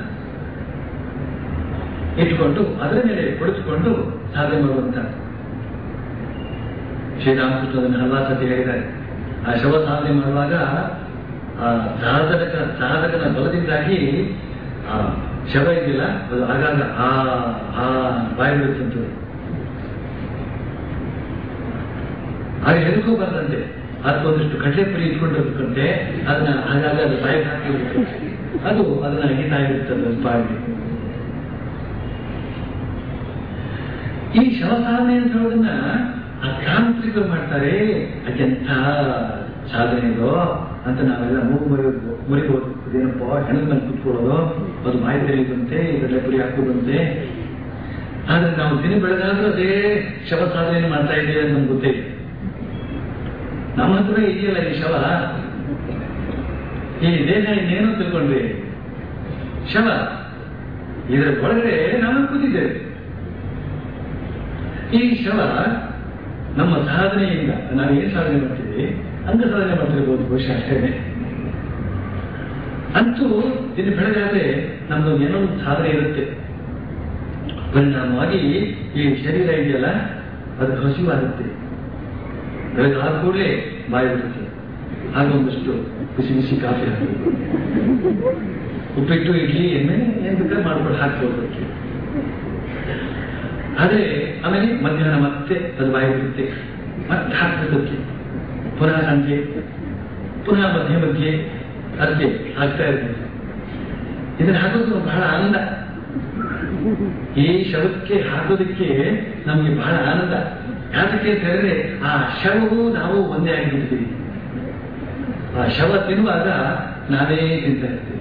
ಇಟ್ಕೊಂಡು ಅದರ ಮೇಲೆ ಕುಳಿತುಕೊಂಡು ಸಾಧನೆ ಮಾಡುವಂತಹದ್ದು ಶ್ರೀರಾಮಕೃಷ್ಣ ಅದನ್ನು ಹಲವಾ ಸತಿ ಹೇಳಿದ್ದಾರೆ ಆ ಶವ ಸಾಧನೆ ಮಾಡುವಾಗ ಆ ಸಾಧಕ ಸಾಧಕನ ಬಲದಿಂದಾಗಿ ಆ ಶವ ಇದೆಯಲ್ಲ ಅದು ಆಗಾಗ ಆ ಆ ಬಾಯಿ ಬಿಡುತ್ತಂತ ಹಾಗೆ ಹೆದರ್ಕೋಬಾರ್ದಂತೆ ಅದಕ್ಕೊಂದಿಷ್ಟು ಕಡಲೆಪುರಿ ಇಟ್ಕೊಂಡಿರ್ಬೇಕಂತೆ ಅದನ್ನ ಆಗಾಗ ಅದು ಬಾಯಿ ಹಾಕಿಬಿಡುತ್ತೆ ಅದು ಅದನ್ನ ಅಗಿತಾ ಇರುತ್ತದೆ ಬಾಯಿಗೆ ಈ ಶವಸಾಧನೆ ಅಂತ ಹೇಳೋದನ್ನ ಆ ತಾಂತ್ರಿಕರು ಮಾಡ್ತಾರೆ ಅದೆಂಥ ಸಾಧನೆ ಇದೋ ಅಂತ ನಾವೆಲ್ಲ ಮೂಗು ಮುರಿಯೋದು ಮುರಿಬೋದು ಇದೇನಪ್ಪ ಹೆಣದ ಮೇಲೆ ಕುತ್ಕೊಳ್ಳೋದು ಅದು ಬಾಯಿ ತೆರೆಯುವಂತೆ ಇದೆಲ್ಲ ಪುರಿ ಹಾಕುದಂತೆ ಆದ್ರೆ ನಾವು ದಿನ ಬೆಳಗಾದ್ರೂ ಅದೇ ಶವ ಸಾಧನೆ ಮಾಡ್ತಾ ಇದ್ದೇವೆ ಅಂತ ನಮ್ಗೆ ಗೊತ್ತೇ ಇಲ್ಲ ನಮ್ಮ ಹತ್ರ ಇದೆಯಲ್ಲ ಈ ಶವ ಈ ದೇಹ ಇನ್ನೇನು ತಿಳ್ಕೊಂಡ್ವಿ ಶವ ಇದರ ಒಳಗಡೆ ನಾವು ಕೂತಿದ್ದೇವೆ ಈ ಶವ ನಮ್ಮ ಸಾಧನೆಯಿಂದ ನಾವು ಏನ್ ಸಾಧನೆ ಮಾಡ್ತೀವಿ ಅಂಗ ಸಾಧನೆ ಮಾಡ್ತಿರ್ಬೋದು ಬಹುಶಃ ಅಷ್ಟೇನೆ ಅಂತೂ ದಿನ ಬೆಳಗಾದ್ರೆ ನಮ್ದು ಏನೋ ಒಂದು ಸಾಧನೆ ಇರುತ್ತೆ ಪರಿಣಾಮವಾಗಿ ಈ ಶರೀರ ಇದೆಯಲ್ಲ ಅದು ಹಸಿವಾಗುತ್ತೆ ಬೆಳಗ್ಗೆ ಆದ ಕೂಡಲೇ ಬಾಯಿ ಬಿಡುತ್ತೆ ಆಗ ಒಂದಷ್ಟು ಬಿಸಿ ಬಿಸಿ ಕಾಫಿ ಹಾಕಬೇಕು ಉಪ್ಪಿಟ್ಟು ಇಡ್ಲಿ ಎಣ್ಣೆ ಏನ್ ಬೇಕಾದ್ರೆ ಮಾಡ್ಕೊಂಡು ಹಾಕ್ಬೋದು ಆದ್ರೆ ಆಮೇಲೆ ಮಧ್ಯಾಹ್ನ ಮತ್ತೆ ಅದು ಬಾಯಿ ಬಿಡುತ್ತೆ ಮತ್ತೆ ಹಾಕ್ತದಕ್ಕೆ ಪುನಃ ಸಂಜೆ ಪುನಃ ಮಧ್ಯೆ ಮಧ್ಯೆ ಅದಕ್ಕೆ ಹಾಕ್ತಾ ಇರ್ತದೆ ಇದನ್ನ ಹಾಕೋದು ಬಹಳ ಆನಂದ ಈ ಶವಕ್ಕೆ ಹಾಕೋದಕ್ಕೆ ನಮ್ಗೆ ಬಹಳ ಆನಂದ ಯಾತಕ್ಕೆ ಅಂತ ಹೇಳಿದ್ರೆ ಆ ಶವವು ನಾವು ಒಂದೇ ಆಗಿಬಿಡ್ತೀವಿ ಆ ಶವ ತಿನ್ನುವಾಗ ನಾವೇ ತಿಂತಾ ಇರ್ತೀವಿ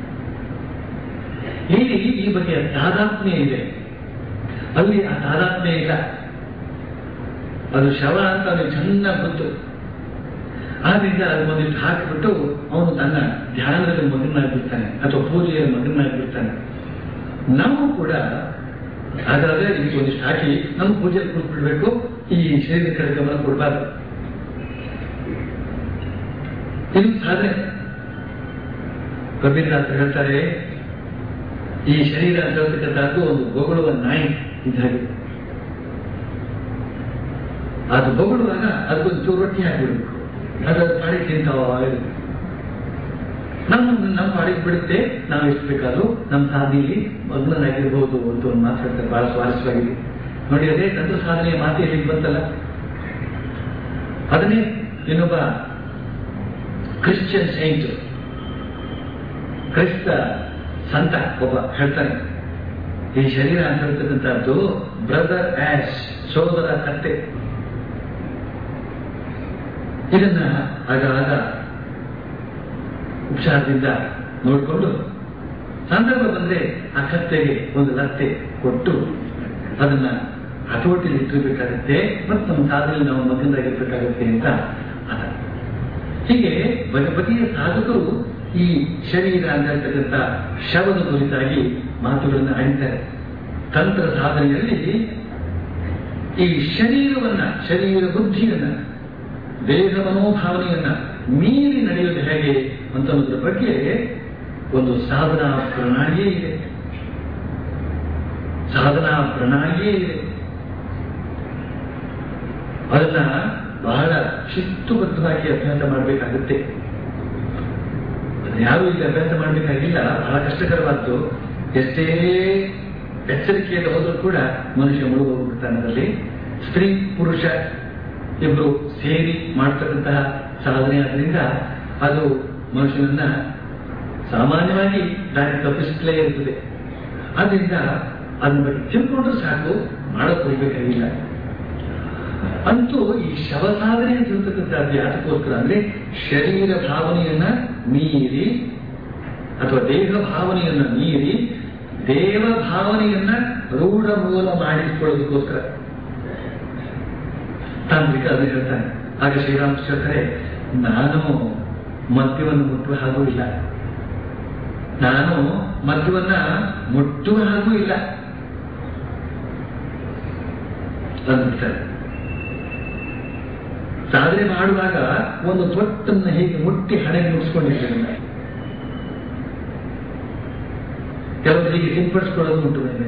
ಇಲ್ಲಿ ಈ ಬಗೆಯ ತಾದಾತ್ಮ್ಯ ಇದೆ ಅಲ್ಲಿ ಆ ತಾದಾತ್ಮ್ಯ ಇಲ್ಲ ಅದು ಶವ ಅಂತ ಅವನಿಗೆ ಚೆನ್ನಾಗಿ ಗೊತ್ತು ಆದ್ರಿಂದ ಅದು ಒಂದಿಟ್ಟು ಹಾಕಿಬಿಟ್ಟು ಅವನು ತನ್ನ ಧ್ಯಾನದಲ್ಲಿ ಮಗನಾಗ್ಬಿಡ್ತಾನೆ ಅಥವಾ ಪೂಜೆಯಲ್ಲಿ ಮಗನಾಗ್ಬಿಡ್ತಾನೆ ನಾವು ಕೂಡ ಹಾಗಾದ್ರೆ ಇದಕ್ಕೆ ಒಂದಿಷ್ಟು ಹಾಕಿ ನಮ್ಮ ಪೂಜೆಯಲ್ಲಿ ಕೂತ್ಬಿಡ್ಬೇಕು ಈ ಶರೀರ ಕಡೆ ಗಮನ ಕೊಡಬಾರ್ದು ಇದು ಸಾಧನೆ ಕಬೀರ್ನಾಥ್ ಹೇಳ್ತಾರೆ ಈ ಶರೀರ ಅಂತ ಹೇಳ್ತಕ್ಕಂಥದ್ದು ಒಂದು ಬೊಗಳುವ ನಾಯಿ ಇದ್ದಾಗೆ ಅದು ಬೊಗಳುವಾಗ ಅದಕ್ಕೊಂದು ಚೂರು ರೊಟ್ಟಿ ಹಾಕಿಬಿಡ್ಬೇಕು ಅದು ಪಾಡಿ ತಿಂತಾವ ನಮ್ಮ ನಮ್ಮ ಪಾಡಿಗೆ ಬಿಡುತ್ತೆ ನಾವು ಎಷ್ಟು ಬೇಕಾದ್ರೂ ನಮ್ಮ ಸಾಧನೆಯಲ್ಲಿ ಮಗ್ನನಾಗಿರ್ಬೋದು ಅಂತ ಒಂದು ಮಾತು ಹೇಳ್ತಾರೆ ಬಹಳ ಸ್ವಾರಸ್ಯವಾಗಿದೆ ನೋಡಿ ಅದೇ ತಂತ್ರ ಸಾಧನೆಯ ಮಾತು ಇಲ್ಲಿ ಬಂತಲ್ಲ ಅದನ್ನೇ ಇನ್ನೊಬ್ಬ ಕ್ರಿಶ್ಚಿಯನ್ ಸೈಂಟ್ ಕ್ರೈಸ್ತ ಸಂತ ಒಬ್ಬ ಹೇಳ್ತಾನೆ ಈ ಶರೀರ ಅಂತ ಹೇಳ್ತಕ್ಕಂಥದ್ದು ಬ್ರದರ್ ಆಶ್ ಸೋದರ ಕತ್ತೆ ಇದನ್ನ ಆಗ ಆಗ ಉಪಚಾರದಿಂದ ನೋಡಿಕೊಂಡು ಸಂದರ್ಭ ಬಂದ್ರೆ ಆ ಕತ್ತೆಗೆ ಒಂದು ಲತ್ತೆ ಕೊಟ್ಟು ಅದನ್ನ ಹತೋಟಿಯಲ್ಲಿ ಇಟ್ಟಿರ್ಬೇಕಾಗತ್ತೆ ಮತ್ತು ನಮ್ಮ ಸಾಧನೆಯಲ್ಲಿ ನಾವು ಮಗನಾಗಿರ್ಬೇಕಾಗತ್ತೆ ಅಂತ ಅದ ಹೀಗೆ ಬಗೆಬಗೆಯ ಸಾಧಕರು ಈ ಶರೀರ ಅಂತಕ್ಕಂಥ ಶವದ ಕುರಿತಾಗಿ ಮಾತುಗಳನ್ನು ಆಡಿದ್ದಾರೆ ತಂತ್ರ ಸಾಧನೆಯಲ್ಲಿ ಈ ಶರೀರವನ್ನ ಶರೀರ ಬುದ್ಧಿಯನ್ನ ದೇಹ ಮನೋಭಾವನೆಯನ್ನ ಮೀರಿ ನಡೆಯೋದು ಹೇಗೆ ಅಂತ ಅನ್ನೋದ್ರ ಬಗ್ಗೆ ಒಂದು ಸಾಧನಾ ಪ್ರಣಾಳಿಯೇ ಇದೆ ಸಾಧನಾ ಪ್ರಣಾಳಿಯೇ ಇದೆ ಅದನ್ನ ಬಹಳ ಶಿಸ್ತುಬದ್ಧವಾಗಿ ಅಭ್ಯಾಸ ಮಾಡಬೇಕಾಗುತ್ತೆ ಯಾರು ಇಲ್ಲಿ ಅಭ್ಯಾಸ ಮಾಡಬೇಕಾಗಿಲ್ಲ ಬಹಳ ಕಷ್ಟಕರವಾದ್ದು ಎಷ್ಟೇ ಎಚ್ಚರಿಕೆಯಿಂದ ಹೋದರೂ ಕೂಡ ಮನುಷ್ಯ ಮುಳುಗೋಗ್ಬಿಡ್ತಾನೆ ಅದರಲ್ಲಿ ಸ್ತ್ರೀ ಪುರುಷ ಇಬ್ರು ಸೇರಿ ಮಾಡ್ತಕ್ಕಂತಹ ಸಾಧನೆ ಆದ್ರಿಂದ ಅದು ಮನುಷ್ಯನನ್ನ ಸಾಮಾನ್ಯವಾಗಿ ದಾರಿ ತಪ್ಪಿಸಲೇ ಇರ್ತದೆ ಆದ್ರಿಂದ ಅದನ್ನ ಬಗ್ಗೆ ತಿಳ್ಕೊಂಡ್ರು ಸಾಕು ಮಾಡಕ್ ಹೋಗ್ಬೇಕಾಗಿಲ್ಲ ಅಂತೂ ಈ ಶವ ಸಾಧನೆ ಅಂತ ಹೇಳ್ತಕ್ಕಂಥದ್ದು ಯಾತಕ್ಕೋಸ್ಕರ ಅಂದ್ರೆ ಶರೀರ ಭಾವನೆಯನ್ನ ಮೀರಿ ಅಥವಾ ದೇಹ ಭಾವನೆಯನ್ನ ಮೀರಿ ದೇವ ಭಾವನೆಯನ್ನ ರೂಢ ಮೂಲ ಮಾಡಿಸಿಕೊಳ್ಳೋದಕ್ಕೋಸ್ಕರ ತಾಂತ್ರಿಕ ಅದನ್ನ ಹೇಳ್ತಾನೆ ಆಗ ಶ್ರೀರಾಮಕೃಷ್ಣ ಹೇಳ್ತಾರೆ ನಾನು ಮದ್ಯವನ್ನು ಮುಟ್ಟುವ ಹಾಗೂ ಇಲ್ಲ ನಾನು ಮದ್ಯವನ್ನ ಮುಟ್ಟುವ ಹಾಗೂ ಇಲ್ಲ ಅಂದ್ಬಿಡ್ತಾರೆ ಸಾಧನೆ ಮಾಡುವಾಗ ಒಂದು ತೊಟ್ಟನ್ನ ಹೀಗೆ ಮುಟ್ಟಿ ಹಣೆಗೆ ಮುಟ್ಟಿಸ್ಕೊಂಡಿದ್ದೇನೆ ಕೆಲವರು ಹೀಗೆ ಸಿಂಪಡಿಸ್ಕೊಳ್ಳೋದು ಉಂಟು ಮೇಲೆ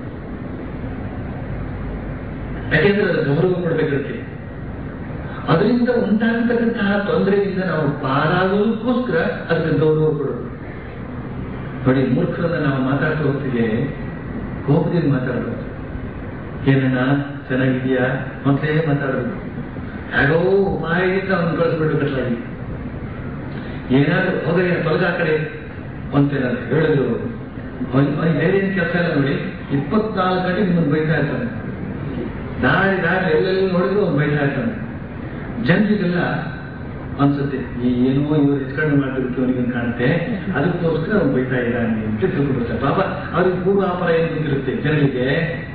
ಯಾಕೆಂದ್ರೆ ಅದು ಗೌರವ ಕೊಡಬೇಕಿರುತ್ತೆ ಅದರಿಂದ ಉಂಟಾಗತಕ್ಕಂತಹ ತೊಂದರೆಯಿಂದ ನಾವು ಪಾರಾಗೋದಕ್ಕೋಸ್ಕರ ಅದಕ್ಕೆ ಗೌರವ ಕೊಡೋದು ನೋಡಿ ಮೂರ್ಖರನ್ನ ನಾವು ಮಾತಾಡ್ತಾ ಹೋಗ್ತಿಗೆ ಕೋಪದಿಂದ ಮಾತಾಡೋದು ಏನಣ್ಣ ಚೆನ್ನಾಗಿದ್ಯಾ ಮೊದಲೇ ಮಾತಾಡೋದು ಹೇಗೋ ಉಪಾಯದಿಂದ ಅವನು ಕಳಿಸ್ಬಿಡ್ಬೇಕట్లాಗಿ ಏನಾದ್ರು ಹೋಗಯ್ಯ ತೊಲಗ ಆ ಕಡೆ ಅಂತೇನಾದ್ರು ಹೇಳಿದ್ರು ಅವನಿಗೆ ಬೇರೆ ಏನು ಕೆಲಸ ಇಲ್ಲ ನೋಡಿ ಇಪ್ಪತ್ನಾಲ್ಕು ಗಂಟೆ ನಿಮ್ಮನ್ನು ಬೈತಾ ಇರ್ತಾನೆ ದಾರಿ ದಾರಿ ಎಲ್ಲೆಲ್ಲಿ ನೋಡಿದ್ರು ಅವ್ನು ಬೈತಾ ಇರ್ತಾನೆ ಜನರಿಗೆಲ್ಲ ಅನ್ಸುತ್ತೆ ಈ ಏನೋ ಇವರು ಹೆಚ್ಕಂಡು ಮಾಡಿರ್ತೀವಿ ಅವನಿಗೆ ಕಾಣುತ್ತೆ ಅದಕ್ಕೋಸ್ಕರ ಅವ್ನು ಬೈತಾ ಇದ್ದಾನೆ ಅಂತ ತಿಳ್ಕೊಬಿಡ್ತಾರೆ ಪಾಪ ಅವ್ರಿಗೆ ಪೂರ್ವಾಪರ ಏನು ಗೊತ್ತಿರುತ್ತೆ ಜನರಿಗೆ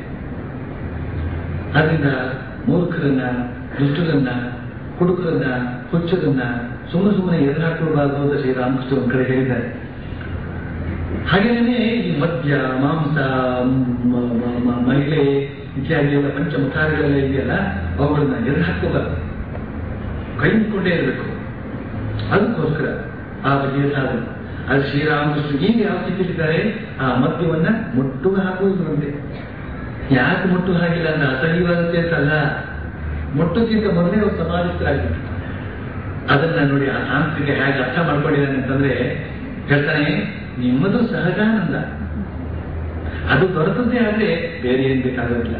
ಅದರಿಂದ ಮೂರ್ಖರನ್ನ ದುಷ್ಟರನ್ನ ಕುಡುಕರನ್ನ ಹುಚ್ಚರನ್ನ ಸುಮ್ಮನೆ ಸುಮ್ಮನೆ ಎದುರಾಕೊಳ್ಬಾರ್ದು ಅಂತ ಶ್ರೀರಾಮಕೃಷ್ಣ ಒಂದ್ ಕಡೆ ಹೇಳಿದ್ದಾರೆ ಹಾಗೇನೇ ಈ ಮದ್ಯ ಮಾಂಸ ಮ- ಮ- ಮ- ಮಹಿಳೆ ಇತ್ಯಾದಿ ಎಲ್ಲ ಪಂಚಮುಖಾರಿಗಳೆಲ್ಲ ಇದೆಯಲ್ಲ ಅವುಗಳನ್ನ ಎದುರು ಹಾಕೋಬಾರ್ದು ಕೈ ಮುಟ್ಕೊಂಡೇ ಇರಬೇಕು ಅದಕ್ಕೋಸ್ಕರ ಆ ಬಗೆಯ ಸಾಧನೆ ಅದು ಶ್ರೀರಾಮಕೃಷ್ಣ ಈಗ ಯಾವ ಸ್ಥಿತಿಲಿದ್ದಾರೆ ಆ ಮದ್ಯವನ್ನ ಮುಟ್ಟುವ ಹಾಕುವುದಂತೆ ಯಾಕೆ ಮುಟ್ಟು ಹಾಗಿಲ್ಲ ಅಂದ್ರೆ ಅಸಹ್ಯವಾದಂತೆ ಅಂತಲ್ಲ ಮುಟ್ಟುಕ್ಕಿಂತ ಮೊದಲೇ ಅವ್ರು ಸಮಾಧಿಸ್ತರಾಗಿತ್ತು ಅದನ್ನ ನೋಡಿ ಆ ತಾಂತ್ರಿಕ ಹೇಗೆ ಅರ್ಥ ಮಾಡ್ಕೊಂಡಿದ್ದಾನೆ ಅಂತಂದ್ರೆ ಹೇಳ್ತಾನೆ ನಿಮ್ಮದು ಸಹಜಾನಂದ ಅದು ದೊರೆತದ್ದೇ ಆದ್ರೆ ಬೇರೆ ಏನ್ ಬೇಕಾಗೋದಿಲ್ಲ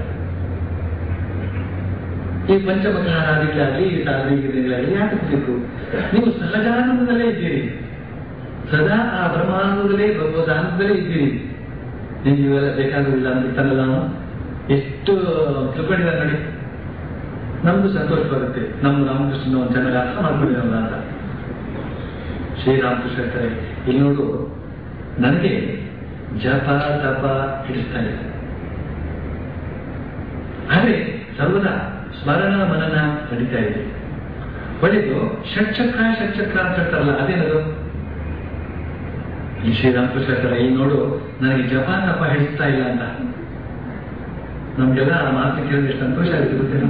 ಈ ಪಂಚಮಕಾರಾದಿಗಳಾಗಲಿ ಈ ಸಾಧನೆಗಳಾಗಲಿ ಯಾಕೆ ಬೇಕು ನೀವು ಸಹಜಾನಂದದಲ್ಲೇ ಇದ್ದೀರಿ ಸದಾ ಆ ಬ್ರಹ್ಮಾನಂದದಲ್ಲೇ ಭಗವದಾನಂದದಲ್ಲೇ ಇದ್ದೀರಿ ನಿಮ್ಗೆ ಇವೆಲ್ಲ ಬೇಕಾಗೋದಿಲ್ಲ ಅಂದ್ಬಿಟ್ಟಲ್ಲ ನಾವು ಎಷ್ಟು ತಿಳ್ಕೊಂಡಿದ್ದಾರೆ ನೋಡಿ ನಮ್ದು ಸಂತೋಷ ಬರುತ್ತೆ ನಮ್ಮ ರಾಮಕೃಷ್ಣ ಒಂದು ಚೆನ್ನಾಗಿ ಅರ್ಥ ಮಾಡ್ಕೊಂಡಿರಲ್ಲ ಅಂತ ಶ್ರೀರಾಮಕೃಷ್ಣ ಹೇಳ್ತಾರೆ ಇಲ್ಲಿ ನೋಡು ನನಗೆ ಜಪ ತಪ ಹಿಡಿಸ್ತಾ ಇದೆ ಆದ್ರೆ ಸರ್ವದಾ ಸ್ಮರಣ ಮನನ ನಡೀತಾ ಇದೆ ಒಳ್ಳೆಯದು ಷಟ್ಚಕ್ರ ಷಟ್ಚಕ್ರ ಅಂತ ಹೇಳ್ತಾರಲ್ಲ ಅದೇನದು ಈ ಶ್ರೀರಾಮಕೃಷ್ಣ ಹೇಳ್ತಾರೆ ಈ ನೋಡು ನನಗೆ ಜಪ ತಪ ಹಿಡಿಸ್ತಾ ಇಲ್ಲ ಅಂತ ನಮ್ಗೆಲ್ಲ ಆ ಮಾತು ಕೇಳಿದ್ರೆ ಎಷ್ಟು ಸಂತೋಷ ಆಗುತ್ತೆ ಗೊತ್ತೇನು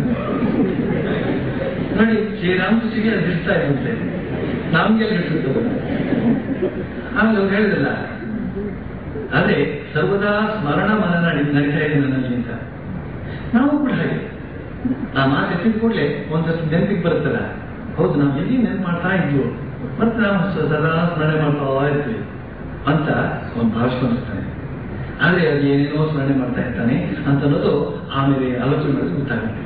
ನೋಡಿ ಶ್ರೀರಾಮಕೃಷ್ಣಿಗೆ ಅದು ಹಿಡಿಸ್ತಾ ಇರುತ್ತೆ ನಮ್ಗೆಲ್ಲ ಹಿಡಿಸುತ್ತೆ ಆಮೇಲೆ ಅವ್ರು ಹೇಳಿದಲ್ಲ ಆದ್ರೆ ಸರ್ವದಾ ಸ್ಮರಣ ಮನನ ನಡಿ- ನಡೀತಾ ಇದೆ ನನ್ನಲ್ಲಿ ಅಂತ ನಾವು ಕೂಡ ಹಾಗೆ ಆ ಮಾತು ಎತ್ತಿದ ಕೂಡಲೇ ಒಂದಷ್ಟು ನೆನಪಿಗೆ ಬರುತ್ತಲ್ಲ ಹೌದು ನಾವು ಎಲ್ಲಿ ನೆನಪು ಮಾಡ್ತಾ ಇದ್ವು ಮತ್ತೆ ನಾವು ಸ- ಸದಾ ಸ್ಮರಣೆ ಮಾಡ್ತಾ ಇರ್ತೀವಿ ಅಂತ ಒಂದು ಭಾವಿಸ್ಕೊಂಡಿರ್ತಾನೆ ಆದ್ರೆ ಅದು ಏನೇನೋ ಸ್ಮರಣೆ ಮಾಡ್ತಾ ಇರ್ತಾನೆ ಅಂತ ಅನ್ನೋದು ಆಮೇಲೆ ಆಲೋಚನೆ ಮಾಡಿದ್ರೆ ಗೊತ್ತಾಗುತ್ತೆ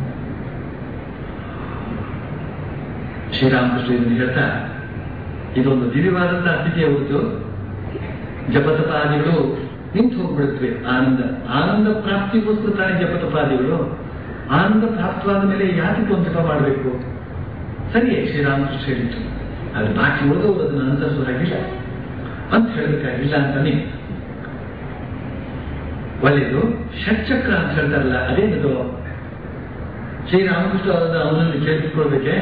ಶ್ರೀರಾಮಕೃಷ್ಣ ಇದನ್ನು ಹೇಳ್ತಾ ಇದೊಂದು ದಿವ್ಯವಾದಂತಹ ಸ್ಥಿತಿಯ ಹೊರತು ಜಪತಪಾದಿಗಳು ನಿಂತು ಹೋಗ್ಬಿಡುತ್ತವೆ ಆನಂದ ಆನಂದ ಪ್ರಾಪ್ತಿಗೋಸ್ಕರ ತಾನೇ ಜಪತಪಾದಿಗಳು ಆನಂದ ಪ್ರಾಪ್ತವಾದ ಮೇಲೆ ಯಾಕೆ ಒಂದು ಜಪ ಮಾಡಬೇಕು ಸರಿಯೇ ಶ್ರೀರಾಮಕೃಷ್ಣ ಹೇಳಿತ್ತು ಅದು ಬಾಕಿ ಉಳಿದವರು ಅದನ್ನು ಅನುಸರಿಸುವ ಹಾಗಿಲ್ಲ ಅಂತ ಹೇಳಬೇಕಾಗಿಲ್ಲ ಅಂತಾನೆ ಒಳ್ಳೆಯದು ಷಟ್ಚಕ್ರ ಅಂತ ಹೇಳ್ತಾರಲ್ಲ ಅದೇನದು ಶ್ರೀರಾಮಕೃಷ್ಣ ಅವರನ್ನು ಅವನಲ್ಲಿ ಕೇಳಿಕೊಳ್ಬೇಕೆ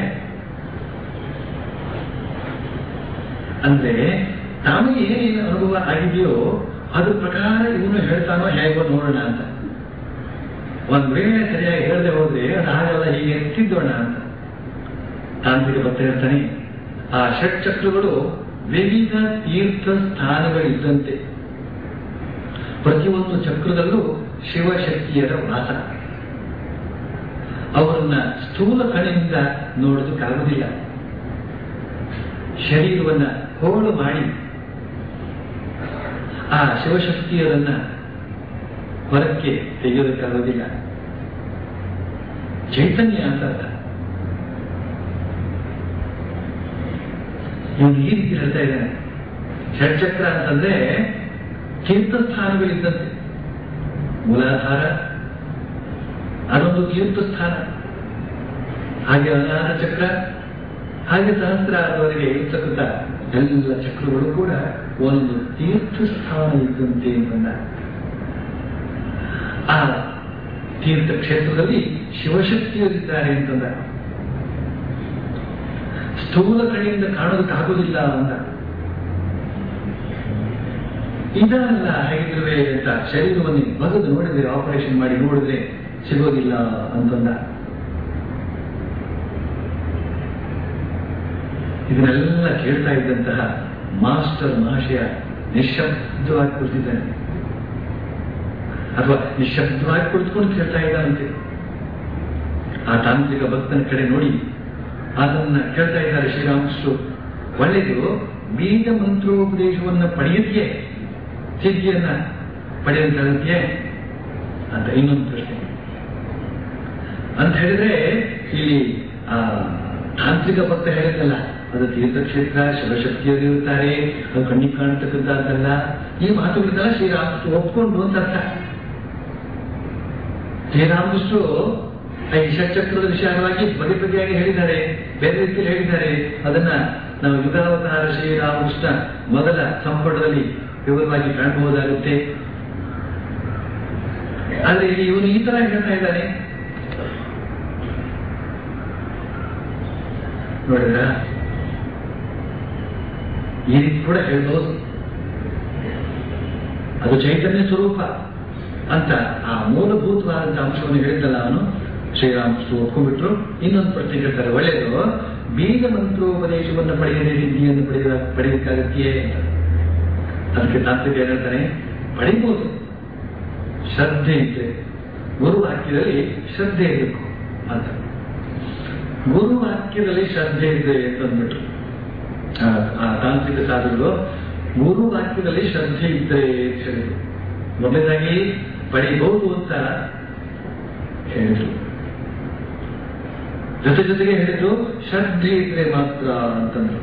ಅಂದ್ರೆ ತಮಗೆ ಏನೇನು ಅನುಭವ ಆಗಿದೆಯೋ ಅದ್ರ ಪ್ರಕಾರ ಇವನು ಹೇಳ್ತಾನೋ ಹೇಗೋ ನೋಡೋಣ ಅಂತ ಒಂದ್ ವೇಳೆ ಸರಿಯಾಗಿ ಹೇಳದೆ ಹೋದ್ರೆ ಅದು ಹಾಗಲ್ಲ ಹೀಗೆ ತಿದ್ದೋಣ ಅಂತ ತಾಂತ್ರಿಕ ಭಕ್ತ ಹೇಳ್ತಾನೆ ಆ ಷಟ್ಚಕ್ರಗಳು ವಿವಿಧ ತೀರ್ಥ ಸ್ಥಾನಗಳಿದ್ದಂತೆ ಪ್ರತಿಯೊಂದು ಚಕ್ರದಲ್ಲೂ ಶಿವಶಕ್ತಿಯರ ವಾಸ ಅವರನ್ನ ಸ್ಥೂಲ ಕಣ್ಣಿನಿಂದ ನೋಡೋದಕ್ಕಾಗುವುದಿಲ್ಲ ಶರೀರವನ್ನ ಹೋಳು ಮಾಡಿ ಆ ಶಿವಶಕ್ತಿಯರನ್ನ ಹೊರಕ್ಕೆ ತೆಗೆಯೋದಕ್ಕಾಗೋದಿಲ್ಲ ಚೈತನ್ಯ ಅಂತ ಅರ್ಥ. ಇವನು ಈ ರೀತಿ ಹೇಳ್ತಾ ಇದ್ದಾನೆ ಷಟ್ಚಕ್ರ ಅಂತಂದ್ರೆ ತೀರ್ಥಸ್ಥಾನಗಳಿದ್ದಂತೆ ಮೂಲಾಧಾರ ಅದೊಂದು ತೀರ್ಥಸ್ಥಾನ ಹಾಗೆ ಅನಾಥ ಚಕ್ರ ಹಾಗೆ ಸಹಸ್ರಾರದವರೆಗೆ ಇರ್ತಕ್ಕಂಥ ಎಲ್ಲ ಚಕ್ರಗಳು ಕೂಡ ಒಂದು ತೀರ್ಥಸ್ಥಾನ ಇದ್ದಂತೆ ಅಂತಂದ ಆ ತೀರ್ಥ ಕ್ಷೇತ್ರದಲ್ಲಿ ಶಿವಶಕ್ತಿಯರಿದ್ದಾರೆ ಅಂತಂದ ಸ್ಥೂಲ ಕಣ್ಣಿಂದ ಕಾಣೋದಕ್ಕಾಗೋದಿಲ್ಲ ಅಂತ ಇದಲ್ಲ ಹೇಗಿರುವೆ ಅಂತ ಶರೀರವನ್ನು ಬಗೆದು ನೋಡಿದ್ರೆ ಆಪರೇಷನ್ ಮಾಡಿ ನೋಡಿದ್ರೆ ಸಿಗೋದಿಲ್ಲ ಅಂತಂದ ಇದನ್ನೆಲ್ಲ ಕೇಳ್ತಾ ಇದ್ದಂತಹ ಮಾಸ್ಟರ್ ಮಹಾಶಯ ನಿಶಬ್ದವಾಗಿ ಕುಳಿತಿದ್ದಾನೆ ಅಥವಾ ನಿಶಬ್ದವಾಗಿ ಕುಳಿತುಕೊಂಡು ಕೇಳ್ತಾ ಇದ್ದಾನಂತೆ ಆ ತಾಂತ್ರಿಕ ಭಕ್ತನ ಕಡೆ ನೋಡಿ ಅದನ್ನ ಕೇಳ್ತಾ ಇದ್ದಾರೆ ಶ್ರೀರಾಮಕೃಷ್ಣರು ಒಳ್ಳೆಯದು ಬೀಜ ಮಂತ್ರೋಪದೇಶವನ್ನ ಪಡೆಯುತ್ತೆಯೇ ಸಿದ್ಧಿಯನ್ನ ಪಡೆಯುವಂತಾಗುತ್ತೆಯೇ ಅಂತ ಇನ್ನೊಂದು ಪ್ರಶ್ನೆ ಅಂತ ಹೇಳಿದ್ರೆ ಇಲ್ಲಿ ಆ ತಾಂತ್ರಿಕ ಭಕ್ತ ಹೇಳಿದ್ದಲ್ಲ ಅದು ತೀರ್ಥಕ್ಷೇತ್ರ ಶಿವಶಕ್ತಿಯವರು ಇರುತ್ತಾರೆ ಅದು ಕಣ್ಣಿಗೆ ಕಾಣತಕ್ಕಂಥದ್ದಲ್ಲ ಈ ಮಾತುಗಳನ್ನೆಲ್ಲ ಶ್ರೀರಾಮಕೃಷ್ಣ ಒಪ್ಕೊಂಡು ಅಂತ ಅರ್ಥ ಶ್ರೀರಾಮಕೃಷ್ಣರು ಈ ಷಟ್ಚಕ್ರದ ವಿಚಾರವಾಗಿ ಬಗೆ ಬಗೆಯಾಗಿ ಹೇಳಿದ್ದಾರೆ ಬೇರೆ ರೀತಿಯಲ್ಲಿ ಹೇಳಿದ್ದಾರೆ ಅದನ್ನ ನಾವು ಯುಗಾವತಾರ ಶ್ರೀರಾಮಕೃಷ್ಣ ಮೊದಲ ಸಂಪುಟದಲ್ಲಿ ವಿವರವಾಗಿ ಕಾಣಬಹುದಾಗುತ್ತೆ ಆದ್ರೆ ಇಲ್ಲಿ ಇವನು ಈ ತರ ಹೇಳ್ತಾ ಇದ್ದಾನೆ ನೋಡಿದ್ರ ಈ ರೀತಿ ಕೂಡ ಹೇಳ್ಬೋದು ಅದು ಚೈತನ್ಯ ಸ್ವರೂಪ ಅಂತ ಆ ಮೂಲಭೂತವಾದಂತ ಅಂಶವನ್ನು ಹೇಳಿದ್ದಲ್ಲ ಅವನು ಶ್ರೀರಾಮಕೃಷ್ಣ ಒಪ್ಕೊಂಡ್ಬಿಟ್ರು ಇನ್ನೊಂದು ಪ್ರಶ್ನೆ ಕೇಳ್ತಾರೆ ಒಳ್ಳೆಯದು ಬೀಜ ಮಂತ್ರೋಪದೇಶವನ್ನು ಪಡೆಯದೆ ಸಿದ್ಧಿಯನ್ನು ಪಡೆಯ ಪಡೆಯಲಿಕ್ಕಾಗತ್ತೆಯೇ ಅಂತ ಅದಕ್ಕೆ ತಾಂತ್ರಿಕ ಏನ್ ಹೇಳ್ತಾನೆ ಪಡಿಬೋದು ಶ್ರದ್ಧೆ ಇದ್ರೆ ಗುರು ವಾಕ್ಯದಲ್ಲಿ ಶ್ರದ್ಧೆ ಇರಬೇಕು ಅಂತ ಗುರು ವಾಕ್ಯದಲ್ಲಿ ಶ್ರದ್ಧೆ ಇದೆ ಅಂತಂದ್ಬಿಟ್ರು ಆ- ಆ ತಾಂತ್ರಿಕ ಸಾಧುಗಳು ಗುರು ವಾಕ್ಯದಲ್ಲಿ ಶ್ರದ್ಧೆ ಇದ್ರೆ ಅಂತ ಹೇಳಿದ್ರು ಮೊದಲನೇದಾಗಿ ಪಡಿಬಹುದು ಅಂತ ಹೇಳಿದ್ರು ಜೊತೆ ಜೊತೆಗೆ ಹೇಳಿದ್ರು ಶ್ರದ್ಧೆ ಇದ್ರೆ ಮಾತ್ರ ಅಂತಂದ್ರು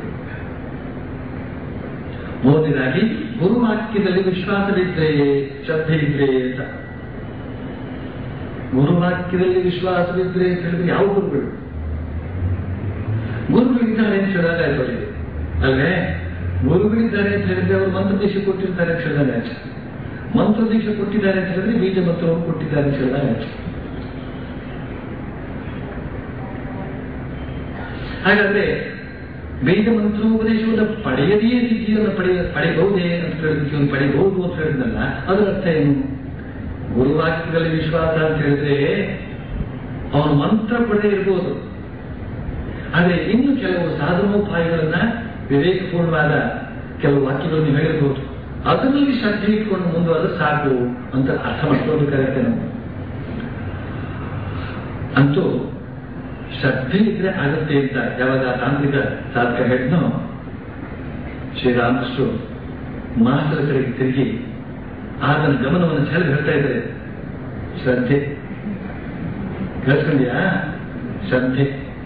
ಮೂರನೇದಾಗಿ ಗುರುವಾಕ್ಯದಲ್ಲಿ ವಿಶ್ವಾಸವಿದ್ರೆ ಶ್ರದ್ಧೆ ಇದ್ರೆ ಅಂತ ಗುರುವಾಕ್ಯದಲ್ಲಿ ವಿಶ್ವಾಸವಿದ್ರೆ ಅಂತ ಹೇಳಿದ್ರೆ ಯಾವ ಗುರುಗಳು ಗುರುಗಳಿದ್ದಾರೆ ಅಂತ ಹೇಳಿದಾಗ ಆಯ್ತು ಅವರಿಗೆ ಅಲ್ವೇ ಗುರುಗಳಿದ್ದಾರೆ ಅಂತ ಹೇಳಿದ್ರೆ ಅವರು ಮಂತ್ರದೇಶ ಕೊಟ್ಟಿರ್ತಾರೆ ಅಂತ ಹೇಳಿದಾಗ ಆಯ್ತು ಮಂತ್ರದೇಶ ಕೊಟ್ಟಿದ್ದಾರೆ ಅಂತ ಹೇಳಿದ್ರೆ ಬೀಜ ಮಂತ್ರವನ್ನು ಕೊಟ್ಟಿದ್ದಾರೆ ಅಂತ ಹೇಳಿದಾಗ ಆಯ್ತು ಹಾಗಾದ್ರೆ ಬೀಜ ಮಂತ್ರೋಪದೇಶವನ್ನು ಪಡೆಯದೆಯೇ ಸಿದ್ಧಿಯನ್ನು ಪಡೆಯ ಪಡೆಯಬಹುದೇ ಅಂತ ಹೇಳಿದಕ್ಕೆ ಇವನು ಪಡೆಯಬಹುದು ಅಂತ ಹೇಳಿದ್ನಲ್ಲ ಅದರ ಅರ್ಥ ಏನು ಗುರುವಾಕ್ಯದಲ್ಲಿ ವಿಶ್ವಾಸ ಅಂತ ಹೇಳಿದ್ರೆ ಅವನು ಮಂತ್ರ ಪಡೆದೇ ಇರಬಹುದು ಆದ್ರೆ ಇನ್ನು ಕೆಲವು ಸಾಧನೋಪಾಯಗಳನ್ನ ವಿವೇಕಪೂರ್ಣವಾದ ಕೆಲವು ವಾಕ್ಯಗಳನ್ನು ಹೇಳಿರಬಹುದು ಅದರಲ್ಲಿ ಶ್ರದ್ಧೆ ಇಟ್ಕೊಂಡು ಮುಂದುವರೆದು ಸಾಕು ಅಂತ ಅರ್ಥ ಮಾಡ್ಕೊಳ್ಬೇಕಾಗತ್ತೆ ನಾವು ಅಂತೂ ಶ್ರದ್ಧೆ ಇದ್ರೆ ಆಗುತ್ತೆ ಅಂತ ಯಾವಾಗ ಆ ತಾಂತ್ರಿಕ ಸಾಧಕ ಹೇಳಿದ್ನೋ ಶ್ರೀರಾಮಕೃಷ್ಣರು ಮಾಸ್ತರ ಕಡೆಗೆ ತಿರುಗಿ ಆತನ ಗಮನವನ್ನು ಸೆಳೆದು ಹೇಳ್ತಾ ಇದ್ದಾರೆ ಶ್ರದ್ಧೆ ಕೇಳಿಸ್ಕೊಂಡ್ಯಾ ಶ್ರದ್ಧೆ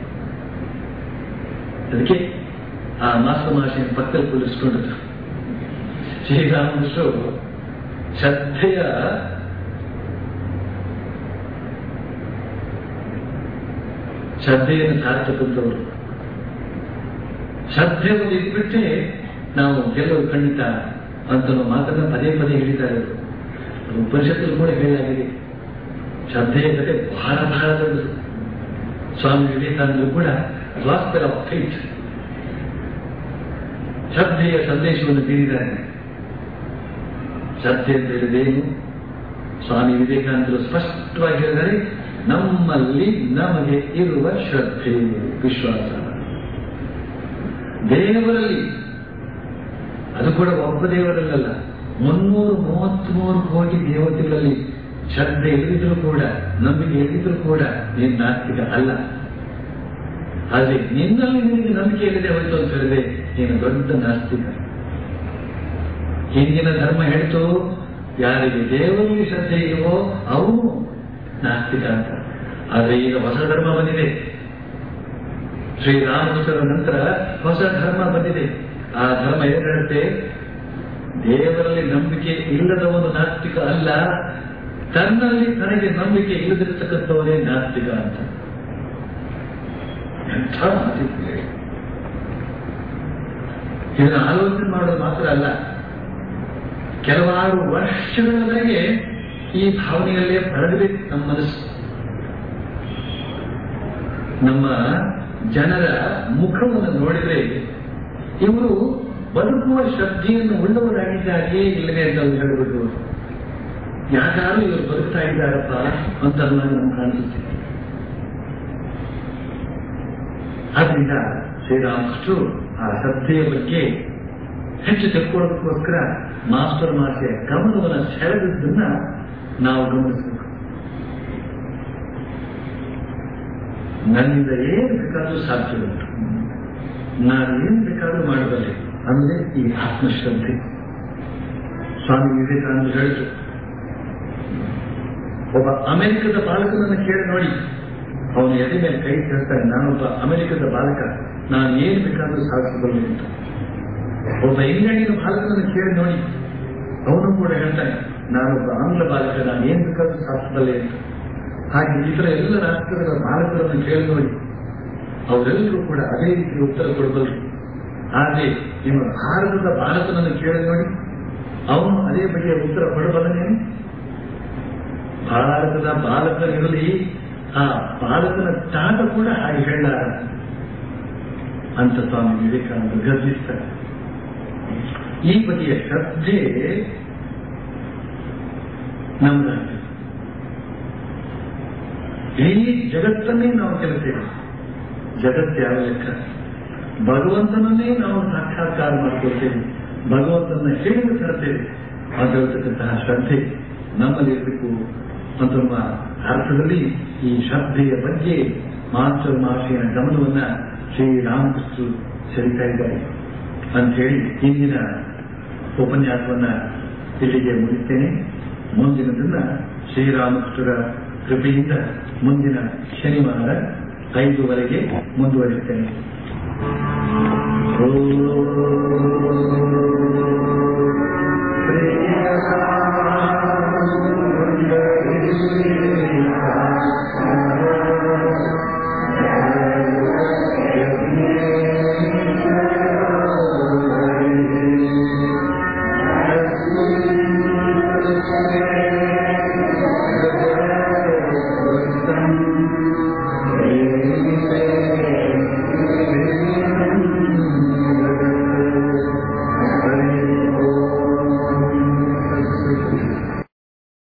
ಅದಕ್ಕೆ ಆ ಮಾಸ್ಟರ್ ಮಹಾಶಯ ಪಕ್ಕದಲ್ಲಿ ಕುಳಿಸ್ಕೊಂಡಿದ್ರು ಶ್ರೀರಾಮಕೃಷ್ಣರು ಶ್ರದ್ಧೆಯ ಶ್ರದ್ಧೆಯನ್ನು ಸಾರ್ತಕ್ಕಂಥವ್ರು ಶ್ರದ್ಧೆ ಒಂದು ಇಟ್ಬಿಟ್ಟೆ ನಾವು ಗೆಲ್ಲೋದು ಖಂಡಿತ ಅಂತ ನಾವು ಮಾತನ್ನ ಪದೇ ಪದೇ ಹೇಳಿದ್ದಾರೆ ಅವರು. ಅದು ಉಪನಿಷತ್ತಲ್ಲಿ ಕೂಡ ಹೇಳಿಯಾಗಿದೆ ಶ್ರದ್ಧೆಯ ಕತೆ ಬಹಳ ಬಹಳ ದೊಡ್ಡದು ಸ್ವಾಮಿ ವಿವೇಕಾನಂದರು ಕೂಡ ಗಾಸ್ಪೆಲ್ ಆಫ್ ಫೈಟ್ ಶ್ರದ್ಧೆಯ ಸಂದೇಶವನ್ನು ಬೀರಿದ್ದಾರೆ ಶ್ರದ್ಧೆ ಅಂತ ಹೇಳಿದೇನು ಸ್ವಾಮಿ ವಿವೇಕಾನಂದರು ಸ್ಪಷ್ಟವಾಗಿ ಹೇಳಿದರೆ ನಮ್ಮಲ್ಲಿ ನಮಗೆ ಇರುವ ಶ್ರದ್ಧೆ ವಿಶ್ವಾಸ ದೇವರಲ್ಲಿ ಅದು ಕೂಡ ಒಬ್ಬ ದೇವರಲ್ಲಲ್ಲ ಮುನ್ನೂರು ಮೂವತ್ಮೂರು ಕೋಟಿ ದೇವತೆಗಳಲ್ಲಿ ಶ್ರದ್ಧೆ ಇಲ್ಲದಿದ್ರು ಕೂಡ ನಂಬಿಕೆ ಇಲ್ಲದಿದ್ರು ಕೂಡ ನೀನು ನಾಸ್ತಿಕ ಅಲ್ಲ ಆದ್ರೆ ನಿನ್ನಲ್ಲಿ ನಿನಗೆ ನಂಬಿಕೆ ಇಲ್ಲದೆ ಹೋಯ್ತು ಅಂತ ಹೇಳಿದ್ರೆ ನೀನು ದೊಡ್ಡ ನಾಸ್ತಿಕ ಹಿಂದಿನ ಧರ್ಮ ಹೇಳ್ತು ಯಾರಿಗೆ ದೇವರಿಗೆ ಶ್ರದ್ಧೆ ಇರುವೋ ಅವನು ನಾಸ್ತಿಕ ಅಂತ ಆದ್ರೆ ಈಗ ಹೊಸ ಧರ್ಮ ಬಂದಿದೆ ಶ್ರೀರಾಮಕೃಷ್ಣರ ನಂತರ ಹೊಸ ಧರ್ಮ ಬಂದಿದೆ ಆ ಧರ್ಮ ಏನ್ ಹೇಳುತ್ತೆ ದೇವರಲ್ಲಿ ನಂಬಿಕೆ ಇಲ್ಲದವನು ನಾಸ್ತಿಕ ಅಲ್ಲ ತನ್ನಲ್ಲಿ ತನಗೆ ನಂಬಿಕೆ ಇಲ್ಲದಿರತಕ್ಕಂಥವನೇ ನಾಸ್ತಿಕ ಅಂತ ಎಂಥ ಮಾತಿದೆ ಇದನ್ನು ಆಲೋಚನೆ ಮಾಡೋದು ಮಾತ್ರ ಅಲ್ಲ ಕೆಲವಾರು ವರ್ಷಗಳವರೆಗೆ ಈ ಭಾವನೆಯಲ್ಲೇ ಬೆಳೆದಿದೆ ನಮ್ಮ ಮನಸ್ಸು ನಮ್ಮ ಜನರ ಮುಖವನ್ನು ನೋಡಿದ್ರೆ ಇವರು ಬದುಕುವ ಶ್ರದ್ಧೆಯನ್ನು ಉಳ್ಳವರಾಗಿದ್ದಾರೆಯೇ ಇಲ್ಲವೇ ಅಂತ ಅವ್ರು ಹೇಳ್ಬಿಟ್ಟು ಯಾಕಾದ್ರೂ ಇವರು ಬದುಕ್ತಾ ಇದ್ದಾರಪ್ಪ ಅಂತ ಅನ್ನೋದು ನಮ್ಗೆ ಕಾಣಿಸುತ್ತೆ ಆದ್ರಿಂದ ಶ್ರೀರಾಮಕೃಷ್ಣರು ಆ ಶ್ರದ್ಧೆಯ ಬಗ್ಗೆ ಹೆಚ್ಚು ತೆಕ್ಕೊಳ್ಳೋದಕ್ಕೋಸ್ಕರ ಮಾಸ್ಟರ್ ಮಾತೆಯ ಗಮನವನ್ನು ಸೆಳೆದದ್ದನ್ನ ನಾವು ಗಮನಿಸಬೇಕು ನನ್ನಿಂದ ಏನು ಬೇಕಾದ್ರೂ ಸಾಧ್ಯ ಉಂಟು ನಾನು ಏನು ಬೇಕಾದ್ರೂ ಮಾಡಬಲ್ಲೆ ಅಂದ್ರೆ ಈ ಆತ್ಮಶ್ರದ್ಧೆ ಸ್ವಾಮಿ ವಿವೇಕಾನಂದ ಹೇಳಿದ್ರು ಒಬ್ಬ ಅಮೆರಿಕದ ಬಾಲಕನನ್ನು ಕೇಳಿ ನೋಡಿ ಅವನು ಎದೆ ಮೇಲೆ ಕೈ ಕೇಳ್ತಾನೆ ನಾನೊಬ್ಬ ಅಮೆರಿಕದ ಬಾಲಕ ನಾನು ಏನು ಬೇಕಾದ್ರೂ ಸಾಧಿಸಬಲ್ಲೆ ಅಂತ ಒಬ್ಬ ಇಂಗ್ಲೆಂಡಿನ ಬಾಲಕನನ್ನು ಕೇಳಿ ನೋಡಿ ಅವನು ಕೂಡ ಹೇಳ್ತಾನೆ ನಾನೊಬ್ಬ ಆಂಗ್ಲ ಬಾಲಕ ನಾನು ಏನ್ ಬೇಕಾದ್ರೂ ಸಾಧಿಸಬಲ್ಲೆ ಅಂತ ಹಾಗೆ ಇತರ ಎಲ್ಲ ರಾಷ್ಟ್ರಗಳ ಬಾಲಕರನ್ನು ಕೇಳಿ ನೋಡಿ ಅವರೆಲ್ಲರೂ ಕೂಡ ಅದೇ ರೀತಿ ಉತ್ತರ ಕೊಡಬಲ್ಲರು ಆದರೆ ನಿಮ್ಮ ಭಾರತದ ಬಾಲಕನನ್ನು ಕೇಳಿ ನೋಡಿ ಅವನು ಅದೇ ಬಗೆಯ ಉತ್ತರ ಕೊಡಬಲ್ಲನೇನು ಭಾರತದ ಬಾಲಕನಿರಲಿ ಆ ಬಾಲಕನ ತಾತ ಕೂಡ ಹಾಗೆ ಹೇಳಲಾರ ಅಂತ ಸ್ವಾಮಿ ವಿವೇಕಾನಂದ ಗರ್ಜಿಸ್ತಾರೆ ಈ ಬಗೆಯ ಶ್ರದ್ಧೆ ನಮ್ಮದಾಗಿದೆ ಇಡೀ ಜಗತ್ತನ್ನೇ ನಾವು ಕೆಲಸೇವೆ ಜಗತ್ತು ಯಾವ ಲೆಕ್ಕ ಭಗವಂತನನ್ನೇ ನಾವು ಸಾಕ್ಷಾತ್ಕಾರ ಮಾಡ್ಕೊಳ್ತೇವೆ ಭಗವಂತನ ಹೇಳಿದ ತರ್ತೇವೆ ಆಗಿರತಕ್ಕಂತಹ ಶ್ರದ್ಧೆ ನಮ್ಮಲ್ಲಿರಬೇಕು ಅಂತನ್ನುವ ಅರ್ಥದಲ್ಲಿ ಈ ಶ್ರದ್ಧೆಯ ಬಗ್ಗೆ ಮಾಸ್ಟರ್ ಮಹರ್ಷಿಯ ಗಮನವನ್ನ ಶ್ರೀರಾಮಕೃಷ್ಣರು ಸೆಳೀತಾ ಇದ್ದಾರೆ ಅಂಥೇಳಿ ಇಂದಿನ ಉಪನ್ಯಾಸವನ್ನ ಇಲ್ಲಿಗೆ ಮುಗಿಸ್ತೇನೆ ಮುಂದಿನದನ್ನ ಶ್ರೀರಾಮಕೃಷ್ಣರ ಕೃಪೆಯಿಂದ ಮುಂದಿನ ಶನಿವಾರ ಐದುವರೆಗೆ ಮುಂದುವರಿಸ್ತೇನೆ ಓ